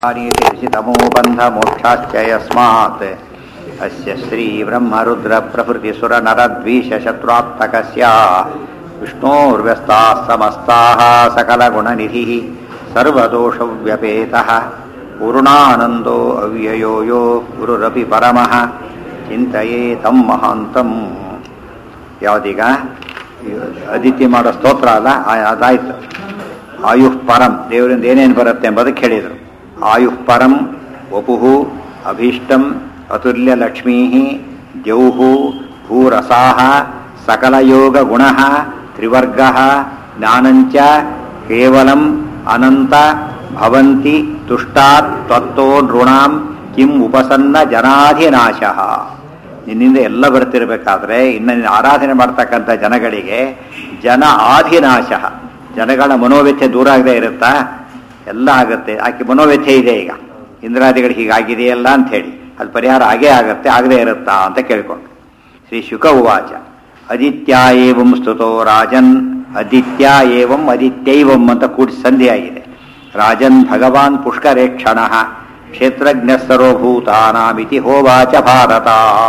नीतिरिषितमोबन्धमोक्षाश्च यस्मात् अस्य श्रीब्रह्मरुद्रप्रभृतिसुरनरद्वीषशत्रुआत्मकस्य विष्णोर्व्यस्ताः समस्ताः सकलगुणनिधिः सर्वदोषव्यपेतः पूर्णानन्दो अव्ययो यो गुरुरपि परमः ಚಿಂತೆಯೇ ತಮ್ಮ ಮಹಾಂತಂ ಯಾವುದೀಗ ಅದಿತಿ ಮಾಡೋ ಸ್ತೋತ್ರ ಅಲ್ಲ ಆ- ಅದಾಯ್ತು ಆಯುಃ ಪರಂ ದೇವರಿಂದ ಏನೇನು ಬರುತ್ತೆ ಎಂಬುದಕ್ಕೆ ಹೇಳಿದರು ಆಯುಃ ಪರಂ ವಪುಃ ಅಭೀಷ್ಟಂ ಅತುಲ್ಯ ಲಕ್ಷ್ಮೀ ದ್ಯೌಃ ಭೂರಸಾಹ ಸಕಲಯೋಗ ಗುಣ ತ್ರಿವರ್ಗ ಜ್ಞಾನಂಚ ಕೇವಲಂ ಅನಂತ ಭವಂತಿ ತುಷ್ಟಾತ್ ತ್ವತ್ತೋ ನೃಣಾಂ ಕಿಂ ಉಪಸನ್ನ ಜನಾಧಿನಾಶಃ ನಿನ್ನಿಂದ ಎಲ್ಲ ಬರ್ತಿರ್ಬೇಕಾದ್ರೆ ಇನ್ನು ನೀನು ಆರಾಧನೆ ಮಾಡ್ತಕ್ಕಂಥ ಜನಗಳಿಗೆ ಜನ ಆಧಿನಾಶ ಜನಗಳ ಮನೋವ್ಯಥೆ ದೂರ ಆಗದೆ ಇರುತ್ತಾ ಎಲ್ಲ ಆಗುತ್ತೆ ಆಕೆ ಮನೋವ್ಯಥೆ ಇದೆ ಈಗ ಇಂದ್ರಾದಿಗಳಿಗೆ ಹೀಗಾಗಿದೆಯಲ್ಲ ಅಂತ ಹೇಳಿ ಅದು ಪರಿಹಾರ ಆಗೇ ಆಗುತ್ತೆ ಆಗದೆ ಇರುತ್ತಾ ಅಂತ ಕೇಳ್ಕೊಂಡು ಶ್ರೀ ಶುಕ ಉವಾಚ ಅದಿತ್ಯ ಏವಂ ಸ್ತುತೋ ರಾಜನ್ ಅದಿತ್ಯ ಏವಂ ಅದಿತ್ಯೈವಂ ಅಂತ ಕೂಡಿ ಸಂಧಿಯಾಗಿದೆ ರಾಜನ್ ಭಗವಾನ್ ಪುಷ್ಕರೇಕ್ಷಣ ಕ್ಷೇತ್ರಜ್ಞ ಸರ್ವಭೂತಾನಾಮಿತಿ ಹೋವಾಚ ಭಾರತ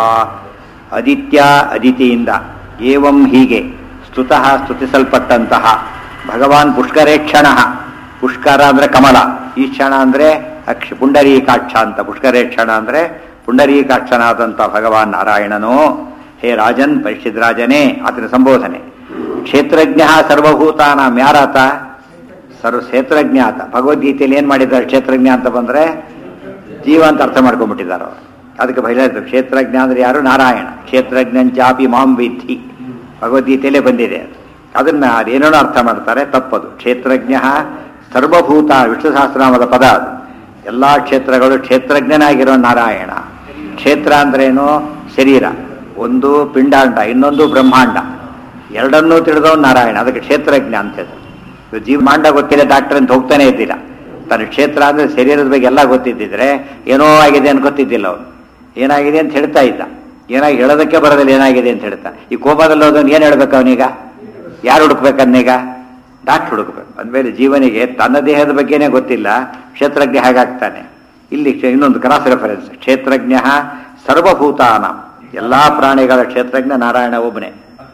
ಅದಿತ್ಯ ಅದಿತಿಯಿಂದ ಏವಂ ಹೀಗೆ ಸ್ತುತಃ ಸ್ತುತಿಸಲ್ಪಟ್ಟಂತಹ ಭಗವಾನ್ ಪುಷ್ಕರೇಕ್ಷಣ ಪುಷ್ಕರ ಅಂದ್ರೆ ಕಮಲ ಈ ಕ್ಷಣ ಅಂದ್ರೆ ಅಕ್ಷ ಪುಂಡರೀಕಾಕ್ಷ ಅಂತ ಪುಷ್ಕರೇಕ್ಷಣ ಅಂದ್ರೆ ಪುಂಡರೀಕಾಕ್ಷನಾದಂಥ ಭಗವಾನ್ ನಾರಾಯಣನು ಹೇ ರಾಜನ್ ಪರಿಷಿದ್ ರಾಜನೇ ಆತನ ಸಂಬೋಧನೆ ಕ್ಷೇತ್ರಜ್ಞ ಸರ್ವಭೂತಾನಾಂ ಯಾರಾತ ಸರ್ವ ಕ್ಷೇತ್ರಜ್ಞ ಆತ ಭಗವದ್ಗೀತೆಯಲ್ಲಿ ಏನ್ ಮಾಡಿದ್ದಾರೆ ಕ್ಷೇತ್ರಜ್ಞ ಅಂತ ಬಂದ್ರೆ ಜೀವ ಅಂತ ಅರ್ಥ ಮಾಡ್ಕೊಂಡ್ಬಿಟ್ಟಿದ್ದಾರೆ ಅವರು ಅದಕ್ಕೆ ಬಯಲ ಕ್ಷೇತ್ರಜ್ಞ ಅಂದ್ರೆ ಯಾರು ನಾರಾಯಣ ಕ್ಷೇತ್ರಜ್ಞಂಚಾಪಿ ಮಾಂ ವಿಧಿ ಭಗವದ್ಗೀತೆಯಲ್ಲೇ ಬಂದಿದೆ ಅದು ಅದನ್ನ ಅದೇನೇನೋ ಅರ್ಥ ಮಾಡ್ತಾರೆ ತಪ್ಪದು ಕ್ಷೇತ್ರಜ್ಞ ಸರ್ವಭೂತ ವಿಷ್ಣು ಸಹಸ್ರನಾಮದ ಪದ ಅದು ಎಲ್ಲಾ ಕ್ಷೇತ್ರಗಳು ಕ್ಷೇತ್ರಜ್ಞನಾಗಿರೋ ನಾರಾಯಣ ಕ್ಷೇತ್ರ ಅಂದ್ರೇನು ಶರೀರ ಒಂದು ಪಿಂಡಾಂಡ ಇನ್ನೊಂದು ಬ್ರಹ್ಮಾಂಡ ಎರಡನ್ನೂ ತಿಳಿದವ್ ನಾರಾಯಣ ಅದಕ್ಕೆ ಕ್ಷೇತ್ರಜ್ಞ ಅಂತ ಹೇಳಿದ್ರು ಇವ್ರು ಜೀವ ಮಾಂಡ ಗೊತ್ತಿಲ್ಲ ಡಾಕ್ಟರ್ ಅಂತ ಹೋಗ್ತಾನೆ ಇದ್ದಿಲ್ಲ ತನ್ನ ಕ್ಷೇತ್ರ ಅಂದ್ರೆ ಶರೀರದ ಬಗ್ಗೆ ಎಲ್ಲ ಗೊತ್ತಿದ್ದಿದ್ರೆ ಏನೋ ಆಗಿದೆ ಅಂತ ಗೊತ್ತಿದ್ದಿಲ್ಲ ಅವನು ಏನಾಗಿದೆ ಅಂತ ಹೇಳ್ತಾ ಇದ್ದ ಏನಾಗಿ ಹೇಳೋದಕ್ಕೆ ಬರೋದಿಲ್ಲ ಏನಾಗಿದೆ ಅಂತ ಹೇಳ್ತಾ ಈ ಕೋಪದಲ್ಲಿ ಹೋದವನು ಏನು ಹೇಳ್ಬೇಕು ಅವನೀಗ ಯಾರು ಹುಡುಕ್ಬೇಕನ್ನೀಗ ಡಾಕ್ಟರ್ ಹುಡುಕ್ಬೇಕು ಅಂದಮೇಲೆ ಜೀವನಿಗೆ ತನ್ನ ದೇಹದ ಬಗ್ಗೆನೇ ಗೊತ್ತಿಲ್ಲ ಕ್ಷೇತ್ರಜ್ಞ ಹೇಗಾಗ್ತಾನೆ ಇಲ್ಲಿ ಕ್ಷೇ- ಇನ್ನೊಂದು ಕ್ರಾಸ್ ರೆಫರೆನ್ಸ್ ಕ್ಷೇತ್ರಜ್ಞ ಸರ್ವಭೂತಾನ ಎಲ್ಲಾ ಪ್ರಾಣಿಗಳ ಕ್ಷೇತ್ರಜ್ಞ ನಾರಾಯಣ ಒಬ್ಬನೇ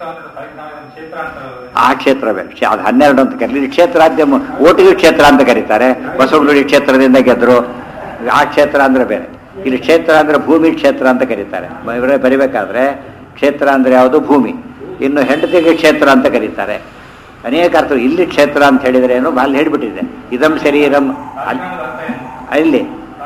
ಆ ಕ್ಷೇತ್ರ ಬೇರೆ ಕ್ಷೇ- ಅದು ಹನ್ನೆರಡು ಅಂತ ಕರೀಲಿ ಕ್ಷೇತ್ರಾದ್ಯ ಮ- ಓಟಿಗೆ ಕ್ಷೇತ್ರ ಅಂತ ಕರೀತಾರೆ ಬಸವಗುಡಿ ಕ್ಷೇತ್ರದಿಂದ ಗೆದ್ರು ಆ ಕ್ಷೇತ್ರ ಅಂದ್ರೆ ಬೇರೆ ಇಲ್ಲಿ ಕ್ಷೇತ್ರ ಅಂದ್ರೆ ಭೂಮಿ ಕ್ಷೇತ್ರ ಅಂತ ಕರೀತಾರೆ ಇವರೇ ಬರಿಬೇಕಾದ್ರೆ ಕ್ಷೇತ್ರ ಅಂದ್ರೆ ಯಾವುದು ಭೂಮಿ ಇನ್ನು ಹೆಂಡತಿಗೆ ಕ್ಷೇತ್ರ ಅಂತ ಕರೀತಾರೆ ಅನೇಕ ಅರ್ಥ ಇಲ್ಲಿ ಕ್ಷೇತ್ರ ಅಂತ ಹೇಳಿದ್ರೆ ಏನು ಅಲ್ಲಿ ಹೇಳ್ಬಿಟ್ಟಿದೆ ಇದಂ ಶರೀರಂ ಅಲ್ಲಿ ಅಲ್ಲಿ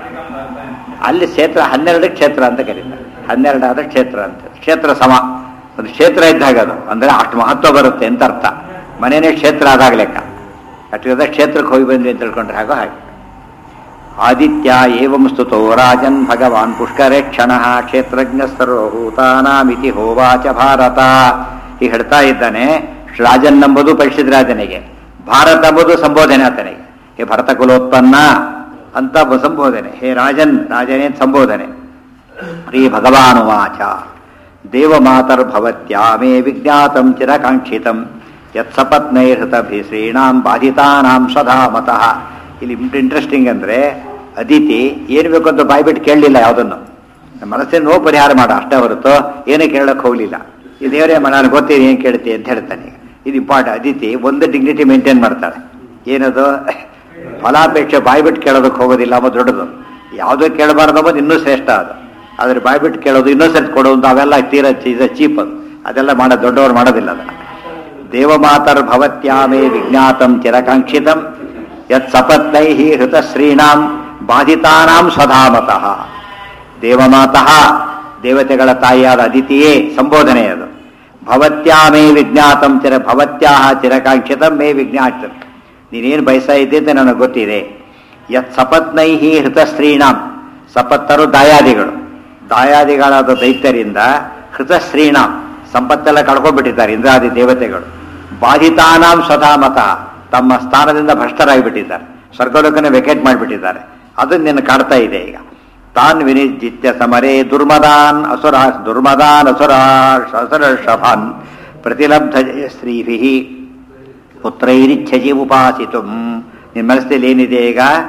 ಅಲ್ಲಿ ಕ್ಷೇತ್ರ ಹನ್ನೆರಡು ಕ್ಷೇತ್ರ ಅಂತ ಕರೀತಾರೆ ಹನ್ನೆರಡಾದ ಕ್ಷೇತ್ರ ಅಂತ ಕ್ಷೇತ್ರ ಸಮ ಒಂದು ಕ್ಷೇತ್ರ ಇದ್ದಾಗ ಅದು ಅಂದ್ರೆ ಅಷ್ಟು ಮಹತ್ವ ಬರುತ್ತೆ ಅಂತ ಅರ್ಥ ಮನೆಯೇ ಕ್ಷೇತ್ರ ಆದಾಗ ಲೆಕ್ಕ ಅಷ್ಟು ಕ್ಷೇತ್ರಕ್ಕೆ ಹೋಗಿ ಬಂದ್ವಿ ಅಂತ ತಿಳ್ಕೊಂಡ್ರೆ ಹಾಗೋ ಹಾಗೆ ಆದಿತ್ಯ ಏವಂ ಸ್ತುತೋ ರಾಜನ್ ಭಗವಾನ್ ಪುಷ್ಕರೇ ಕ್ಷಣ ಕ್ಷೇತ್ರಜ್ಞ ಸರ್ವಭೂತಾನಾಮಿತಿ ಹೋವಾಚ ಭಾರತ ಈ ಹೇಳ್ತಾ ಇದ್ದಾನೆ ರಾಜನ್ ಎಂಬುದು ಪರಿಷತ್ ರಾಜನಿಗೆ ಭಾರತ ಎಂಬುದು ಸಂಬೋಧನೆ ಆತನಿಗೆ ಹೇ ಭರತ ಕುಲೋತ್ಪನ್ನ ಅಂತ ಒಬ್ಬ ಸಂಬೋಧನೆ ಹೇ ರಾಜನ್ ರಾಜನೇ ಸಂಬೋಧನೆ ಶ್ರೀ ಭಗವಾನುವಾಚ ದೇವಮಾತರ್ಭವತ್ಯಾ ಮೇ ವಿಜ್ಞಾತಂ ಚಿರಕಾಂಕ್ಷಿತಂ ಯತ್ಸಪತ್ನೈರ್ಹೃತಭಿ ಶ್ರೀಣಾಂ ಬಾಧಿತಾನಾಂ ಸದಾ ಮತಃ ಇಲ್ಲಿ ಇಂಟ್ರೆಸ್ಟಿಂಗ್ ಅಂದ್ರೆ ಅದಿತಿ ಏನು ಬೇಕು ಅಂತ ಬಾಯ್ಬಿಟ್ಟು ಕೇಳಲಿಲ್ಲ ಯಾವುದನ್ನು ನಮ್ಮ ಮನಸ್ಸಿನ ನೋವು ಪರಿಹಾರ ಮಾಡ ಅಷ್ಟೇ ಹೊರತು ಏನೂ ಕೇಳಕ್ಕೆ ಹೋಗಲಿಲ್ಲ ಈ ದೇವರೇ ನಾನು ಗೊತ್ತೀನಿ ಏನು ಕೇಳ್ತಿ ಅಂತ ಹೇಳ್ತಾನೆ ಇದು ಇಂಪಾರ್ಟೆಂಟ್ ಅದಿತಿ ಒಂದು ಡಿಗ್ನಿಟಿ ಮೇಂಟೈನ್ ಮಾಡ್ತಾಳೆ ಏನದು ಫಲಾಪೇಕ್ಷೆ ಬಾಯ್ಬಿಟ್ಟು ಕೇಳೋದಕ್ಕೆ ಹೋಗೋದಿಲ್ಲ ಅನ್ನೋದು ದೊಡ್ಡದು ಯಾವುದೋ ಕೇಳಬಾರ್ದು ಅನ್ನೋದು ಇನ್ನೂ ಶ್ರೇಷ್ಠ ಅದು ಆದರೆ ಬಾಯ್ಬಿಟ್ಟು ಕೇಳೋದು ಇನ್ನೊಂದ್ಸರಿ ಕೊಡೋದು ಅವೆಲ್ಲ ತೀರ ಚೀಸ ಚೀಪ್ ಅದು ಅದೆಲ್ಲ ಮಾಡೋ ದೊಡ್ಡವರು ಮಾಡೋದಿಲ್ಲ ಅದನ್ನು ದೇವಮಾತರ್ ಭವತ್ಯಾಮೇ ವಿಜ್ಞಾತಂ ಚಿರಕಾಂಕ್ಷಿತಂ ಯತ್ ಸಪತ್ನೈ ಹೃತಶ್ರೀಣಾಂ ಬಾಧಿತಾನಾಂ ಸದಾಮತಃ ದೇವಮಾತಃ ದೇವತೆಗಳ ತಾಯಿಯಾದ ಅದಿತಿಯೇ ಸಂಬೋಧನೆ ಅದು ಭವತ್ಯಾಮೇ ವಿಜ್ಞಾತಂ ಚಿರ ಭವತ್ಯಾಹ ಚಿರಕಾಂಕ್ಷಿತಂ ಮೇ ವಿಜ್ಞಾತಂ ನೀನೇನು ಬಯಸ್ತಾ ಇದ್ದೆ ಅಂತ ನನಗೆ ಗೊತ್ತಿದೆ ಯತ್ ಸಪತ್ನೈ ಹೃತಶ್ರೀಣಾಂ ಸಪತ್ತರು ದಾಯಾದಿಗಳು ದಾಯಾದಿಗಳಾದ ದೈತ್ಯರಿಂದ ಹೃತಶ್ರೀಣಾಂ ಸಂಪತ್ತೆಲ್ಲ ಕಳ್ಕೊಂಡ್ಬಿಟ್ಟಿದ್ದಾರೆ ಇಂದ್ರಾದಿ ದೇವತೆಗಳು ಬಾಧಿತಾನಾಂ ಸ್ವಧಾಮತ ತಮ್ಮ ಸ್ಥಾನದಿಂದ ಭ್ರಷ್ಟರಾಗಿಬಿಟ್ಟಿದ್ದಾರೆ ಸ್ವರ್ಗಲೋಕನ ವೆಕೇಟ್ ಮಾಡಿಬಿಟ್ಟಿದ್ದಾರೆ ಅದನ್ನ ನಿನ್ನ ಕಾಡ್ತಾ ಇದೆ ಈಗ ತಾನ್ ವಿನಿಜಿತ್ಯ ಸಮರೇ ದುರ್ಮದಾನ್ ಅಸುರ ದುರ್ಮದಾನ್ ಅಸುರ ಅಸುರಷಭಾನ್ ಪ್ರತಿಲಬ್ಧ ಶ್ರೀಭಿ ಪುತ್ರೈರಿಚ್ಛಜಿ ಉಪಾಸಿತು ನಿಮ್ಮ ಮನಸ್ಸಲ್ಲಿ ಏನಿದೆ ಈಗ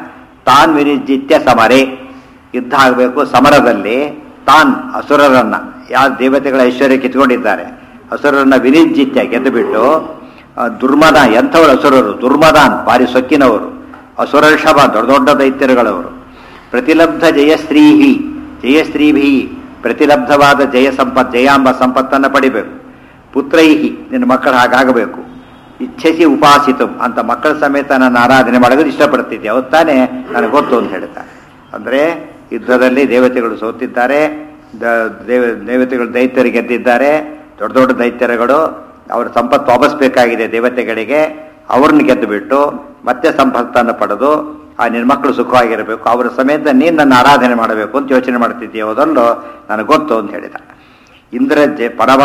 ತಾನ್ ವಿನಿಜಿತ್ಯ ಸಮರೆ ಯುದ್ಧ ಆಗಬೇಕು ಸಮರದಲ್ಲಿ ತಾನ್ ಅಸುರರನ್ನ ಯಾವ ದೇವತೆಗಳ ಐಶ್ವರ್ಯ ಕಿತ್ಕೊಂಡಿದ್ದಾರೆ ಅಸುರರನ್ನ ವಿನಿಜಿತ್ಯ ಗೆದ್ದು ಬಿಟ್ಟು ಆ, ದುರ್ಮದ ಎಂಥವರು ಅಸುರರು ದುರ್ಮದಾನ್ ಭಾರಿ ಸೊಕ್ಕಿನವರು ಅಸುರರ್ಷಭ ದೊಡ್ಡ ದೊಡ್ಡ ದೈತ್ಯರುಗಳವರು ಪ್ರತಿಲಬ್ಧ ಜಯಶ್ರೀಹಿ ಜಯಶ್ರೀಭಿ ಪ್ರತಿಲಬ್ಧವಾದ ಜಯ ಸಂಪತ್ ಜಯಾಂಬ ಸಂಪತ್ತನ್ನು ಪಡಿಬೇಕು ಪುತ್ರೈಹಿ ನಿನ್ನ ಮಕ್ಕಳು ಹಾಗಾಗಬೇಕು ಇಚ್ಛಿಸಿ ಉಪಾಸಿತು ಅಂತ ಮಕ್ಕಳ ಸಮೇತ ನಾನು ಆರಾಧನೆ ಮಾಡೋದು ಇಷ್ಟಪಡ್ತಿದ್ದೆ ಅವತ್ತು ತಾನೇ ನನಗೆ ಗೊತ್ತು ಅಂತ ಹೇಳ್ತಾರೆ ಅಂದರೆ ಯುದ್ಧದಲ್ಲಿ ದೇವತೆಗಳು ಸೋತಿದ್ದಾರೆ ದ- ದೇವ ದೇವತೆಗಳು ದೈತ್ಯರು ಗೆದ್ದಿದ್ದಾರೆ ದೊಡ್ಡ ದೊಡ್ಡ ದೈತ್ಯರುಗಳು ಅವರ ಸಂಪತ್ತು ವಾಪಸ್ ಬೇಕಾಗಿದೆ ದೇವತೆಗಳಿಗೆ ಅವ್ರನ್ನ ಗೆದ್ದು ಬಿಟ್ಟು ಮತ್ತೆ ಸಂಪತ್ತನ್ನು ಪಡೆದು ಆ ನಿನ್ನ ಮಕ್ಕಳು ಸುಖವಾಗಿರಬೇಕು ಅವರ ಸಮೇತ ನೀನು ನನ್ನ ಆರಾಧನೆ ಮಾಡಬೇಕು ಅಂತ ಯೋಚನೆ ಮಾಡ್ತಿದ್ದೀಯ ಹೋದಲ್ಲೋ ನನಗೆ ಗೊತ್ತು ಅಂತ ಹೇಳಿದ ಇಂದ್ರ ಜೆ ಪರಮ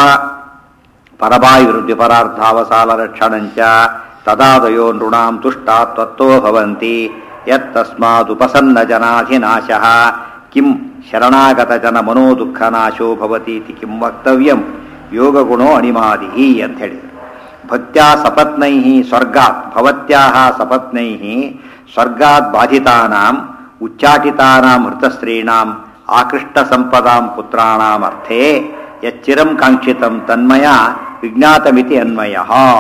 ಪರಮಾಯುರ್ವಿಪರಾರ್ಥಾವಸಾಲ ರಕ್ಷಣಂಚ ತದಾದಯೋ ನೃಣಾಂ ತುಷ್ಟಾ ತ್ವತ್ತೋ ಭವಂತಿ ಯತ್ತಸ್ಮಾದುಪಸನ್ನ ಜನಾಧಿನಾಶ ಕಿಂ ಶರಣಾಗತ ಜನ ಮನೋ ದುಃಖನಾಶೋ ಭವತೀತಿ ಕಿಂ ವಕ್ತವ್ಯಂ ಯೋಗಗುಣೋ ಅಣಿಮಾದಿ ಅಂತ ಹೇಳಿದರು ಭಕ್ತ್ಯಾ ಸಪತ್ನೈ ಸ್ವರ್ಗಾತ್ ಭವತ್ಯಾ ಸಪತ್ನೈ ಸ್ವರ್ಗಾತ್ ಬಾಧಿತಾನಾಂ ಉಚ್ಚಾಟಿತಾನಾಂ ಹೃತಸ್ತ್ರೀಣಾಂ ಆಕೃಷ್ಟ ಸಂಪದಾಂ ಪುತ್ರಾಣಾಂ ಅರ್ಥೇ ಯಚ್ಚಿರಂ ಕಾಂಕ್ಷಿತಂ ತನ್ಮಯ ವಿಜ್ಞಾತಮಿತಿ ಅನ್ವಯ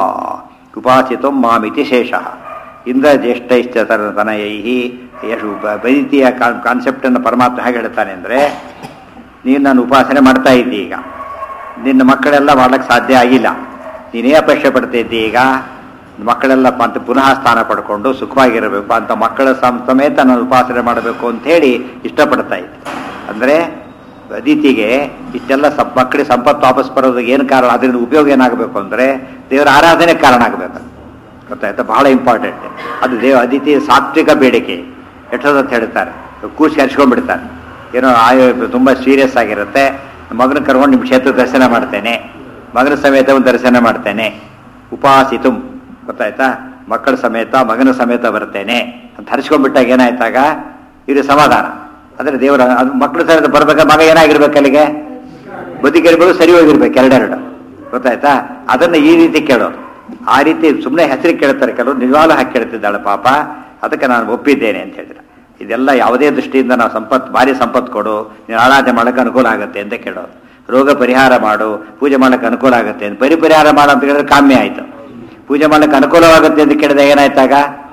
ಉಪಾಸಿತು ಮಾಮಿತಿ ಶೇಷ ಇಂದ್ರಜ್ಯೇಷ್ಠೈಶ್ಚ ತನಯೈ ಯಶು ಬೈತಿಯ ಕಾನ್ಸೆಪ್ಟನ್ನು ಪರಮಾತ್ಮ ಹೇಗೆ ಹೇಳ್ತಾನೆ ಅಂದರೆ ನೀನು ನಾನು ಉಪಾಸನೆ ಮಾಡ್ತಾ ಇದ್ದಿ ಈಗ ನಿನ್ನ ಮಕ್ಕಳೆಲ್ಲ ಮಾಡ್ಲಿಕ್ಕೆ ಸಾಧ್ಯ ಆಗಿಲ್ಲ ನೀನೇ ಅಪೇಕ್ಷೆ ಪಡ್ತಿದ್ದಿ ಈಗ ಮಕ್ಕಳೆಲ್ಲ ಅಂತ ಪುನಃ ಸ್ಥಾನ ಪಡ್ಕೊಂಡು ಸುಖವಾಗಿರಬೇಕು ಅಂತ ಮಕ್ಕಳ ಸಂ- ಸಮೇತ ನಾನು ಉಪಾಸನೆ ಮಾಡಬೇಕು ಅಂತ ಹೇಳಿ ಇಷ್ಟಪಡ್ತಾ ಇದ್ದೆ ಅಂದರೆ ಅದಿತಿಗೆ ಇಷ್ಟೆಲ್ಲ ಸಪ್ ಮಕ್ಕಳಿಗೆ ಸಂಪತ್ತು ವಾಪಸ್ ಬರೋದಕ್ಕೆ ಏನು ಕಾರಣ ಅದರಿಂದ ಉಪಯೋಗ ಏನಾಗಬೇಕು ಅಂದರೆ ದೇವರ ಆರಾಧನೆ ಕಾರಣ ಆಗಬೇಕು ಗೊತ್ತಾಯ್ತಾ ಬಹಳ ಇಂಪಾರ್ಟೆಂಟ್ ಅದು ದೇವ ಅದಿತಿ ಸಾತ್ವಿಕ ಬೇಡಿಕೆ ಎಷ್ಟೊಂದು ಹೇಳ್ತಾರೆ ಕೂಸಿ ಹರ್ಸ್ಕೊಂಡ್ಬಿಡ್ತಾರೆ ಏನೋ ಆಯೋ ತುಂಬ ಸೀರಿಯಸ್ ಆಗಿರುತ್ತೆ ಮಗನ ಕರ್ಕೊಂಡು ನಿಮ್ಮ ಕ್ಷೇತ್ರ ದರ್ಶನ ಮಾಡ್ತೇನೆ ಮಗನ ಸಮೇತ ಒಂದು ದರ್ಶನ ಮಾಡ್ತೇನೆ ಉಪಾಸಿತು ಗೊತ್ತಾಯ್ತಾ ಮಕ್ಕಳ ಸಮೇತ ಮಗನ ಸಮೇತ ಬರ್ತೇನೆ ಅಂತ ಹರಿಸ್ಕೊಂಡ್ಬಿಟ್ಟಾಗ ಏನಾಯ್ತಾಗ ಇದು ಸಮಾಧಾನ ಅಂದರೆ ದೇವರ ಅದು ಮಕ್ಕಳ ಸಮೇತ ಬರ್ಬೇಕಾದ್ರೆ ಮಗ ಏನಾಗಿರ್ಬೇಕು ಅಲ್ಲಿಗೆ ಬದುಕಿರ್ಬೇಕು ಸರಿ ಹೋಗಿರ್ಬೇಕು ಎರಡೆರಡು ಗೊತ್ತಾಯ್ತಾ ಅದನ್ನ ಈ ರೀತಿ ಕೇಳೋದು ಆ ರೀತಿ ಸುಮ್ಮನೆ ಹೆಸರಿಗೆ ಕೇಳ್ತಾರೆ ಕೆಲವರು ನಿಜವಾಗ್ಲೂ ಹಾಕಿ ಕೇಳ್ತಿದ್ದಾಳೆ ಪಾಪ ಅದಕ್ಕೆ ನಾನು ಒಪ್ಪಿದ್ದೇನೆ ಅಂತ ಹೇಳಿದ್ರೆ ಇದೆಲ್ಲ ಯಾವುದೇ ದೃಷ್ಟಿಯಿಂದ ನಾವು ಸಂಪತ್ತು ಭಾರಿ ಸಂಪತ್ತು ಕೊಡು ನೀನು ಆರಾಧನೆ ಮಾಡೋಕೆ ಅನುಕೂಲ ಆಗುತ್ತೆ ಅಂತ ಕೇಳೋದು ರೋಗ ಪರಿಹಾರ ಮಾಡು ಪೂಜೆ ಮಾಡೋಕೆ ಅನುಕೂಲ ಆಗುತ್ತೆ ಅಂತ ಬರೀ ಪರಿಹಾರ ಮಾಡು ಅಂತ ಹೇಳಿದ್ರೆ ಕಾಮ್ಯ ಆಯಿತು ಪೂಜೆ ಮಾಡೋಕೆ ಅನುಕೂಲವಾಗುತ್ತೆ ಅಂತ ಕೇಳಿದಾಗ ಏನಾಯ್ತಾಗ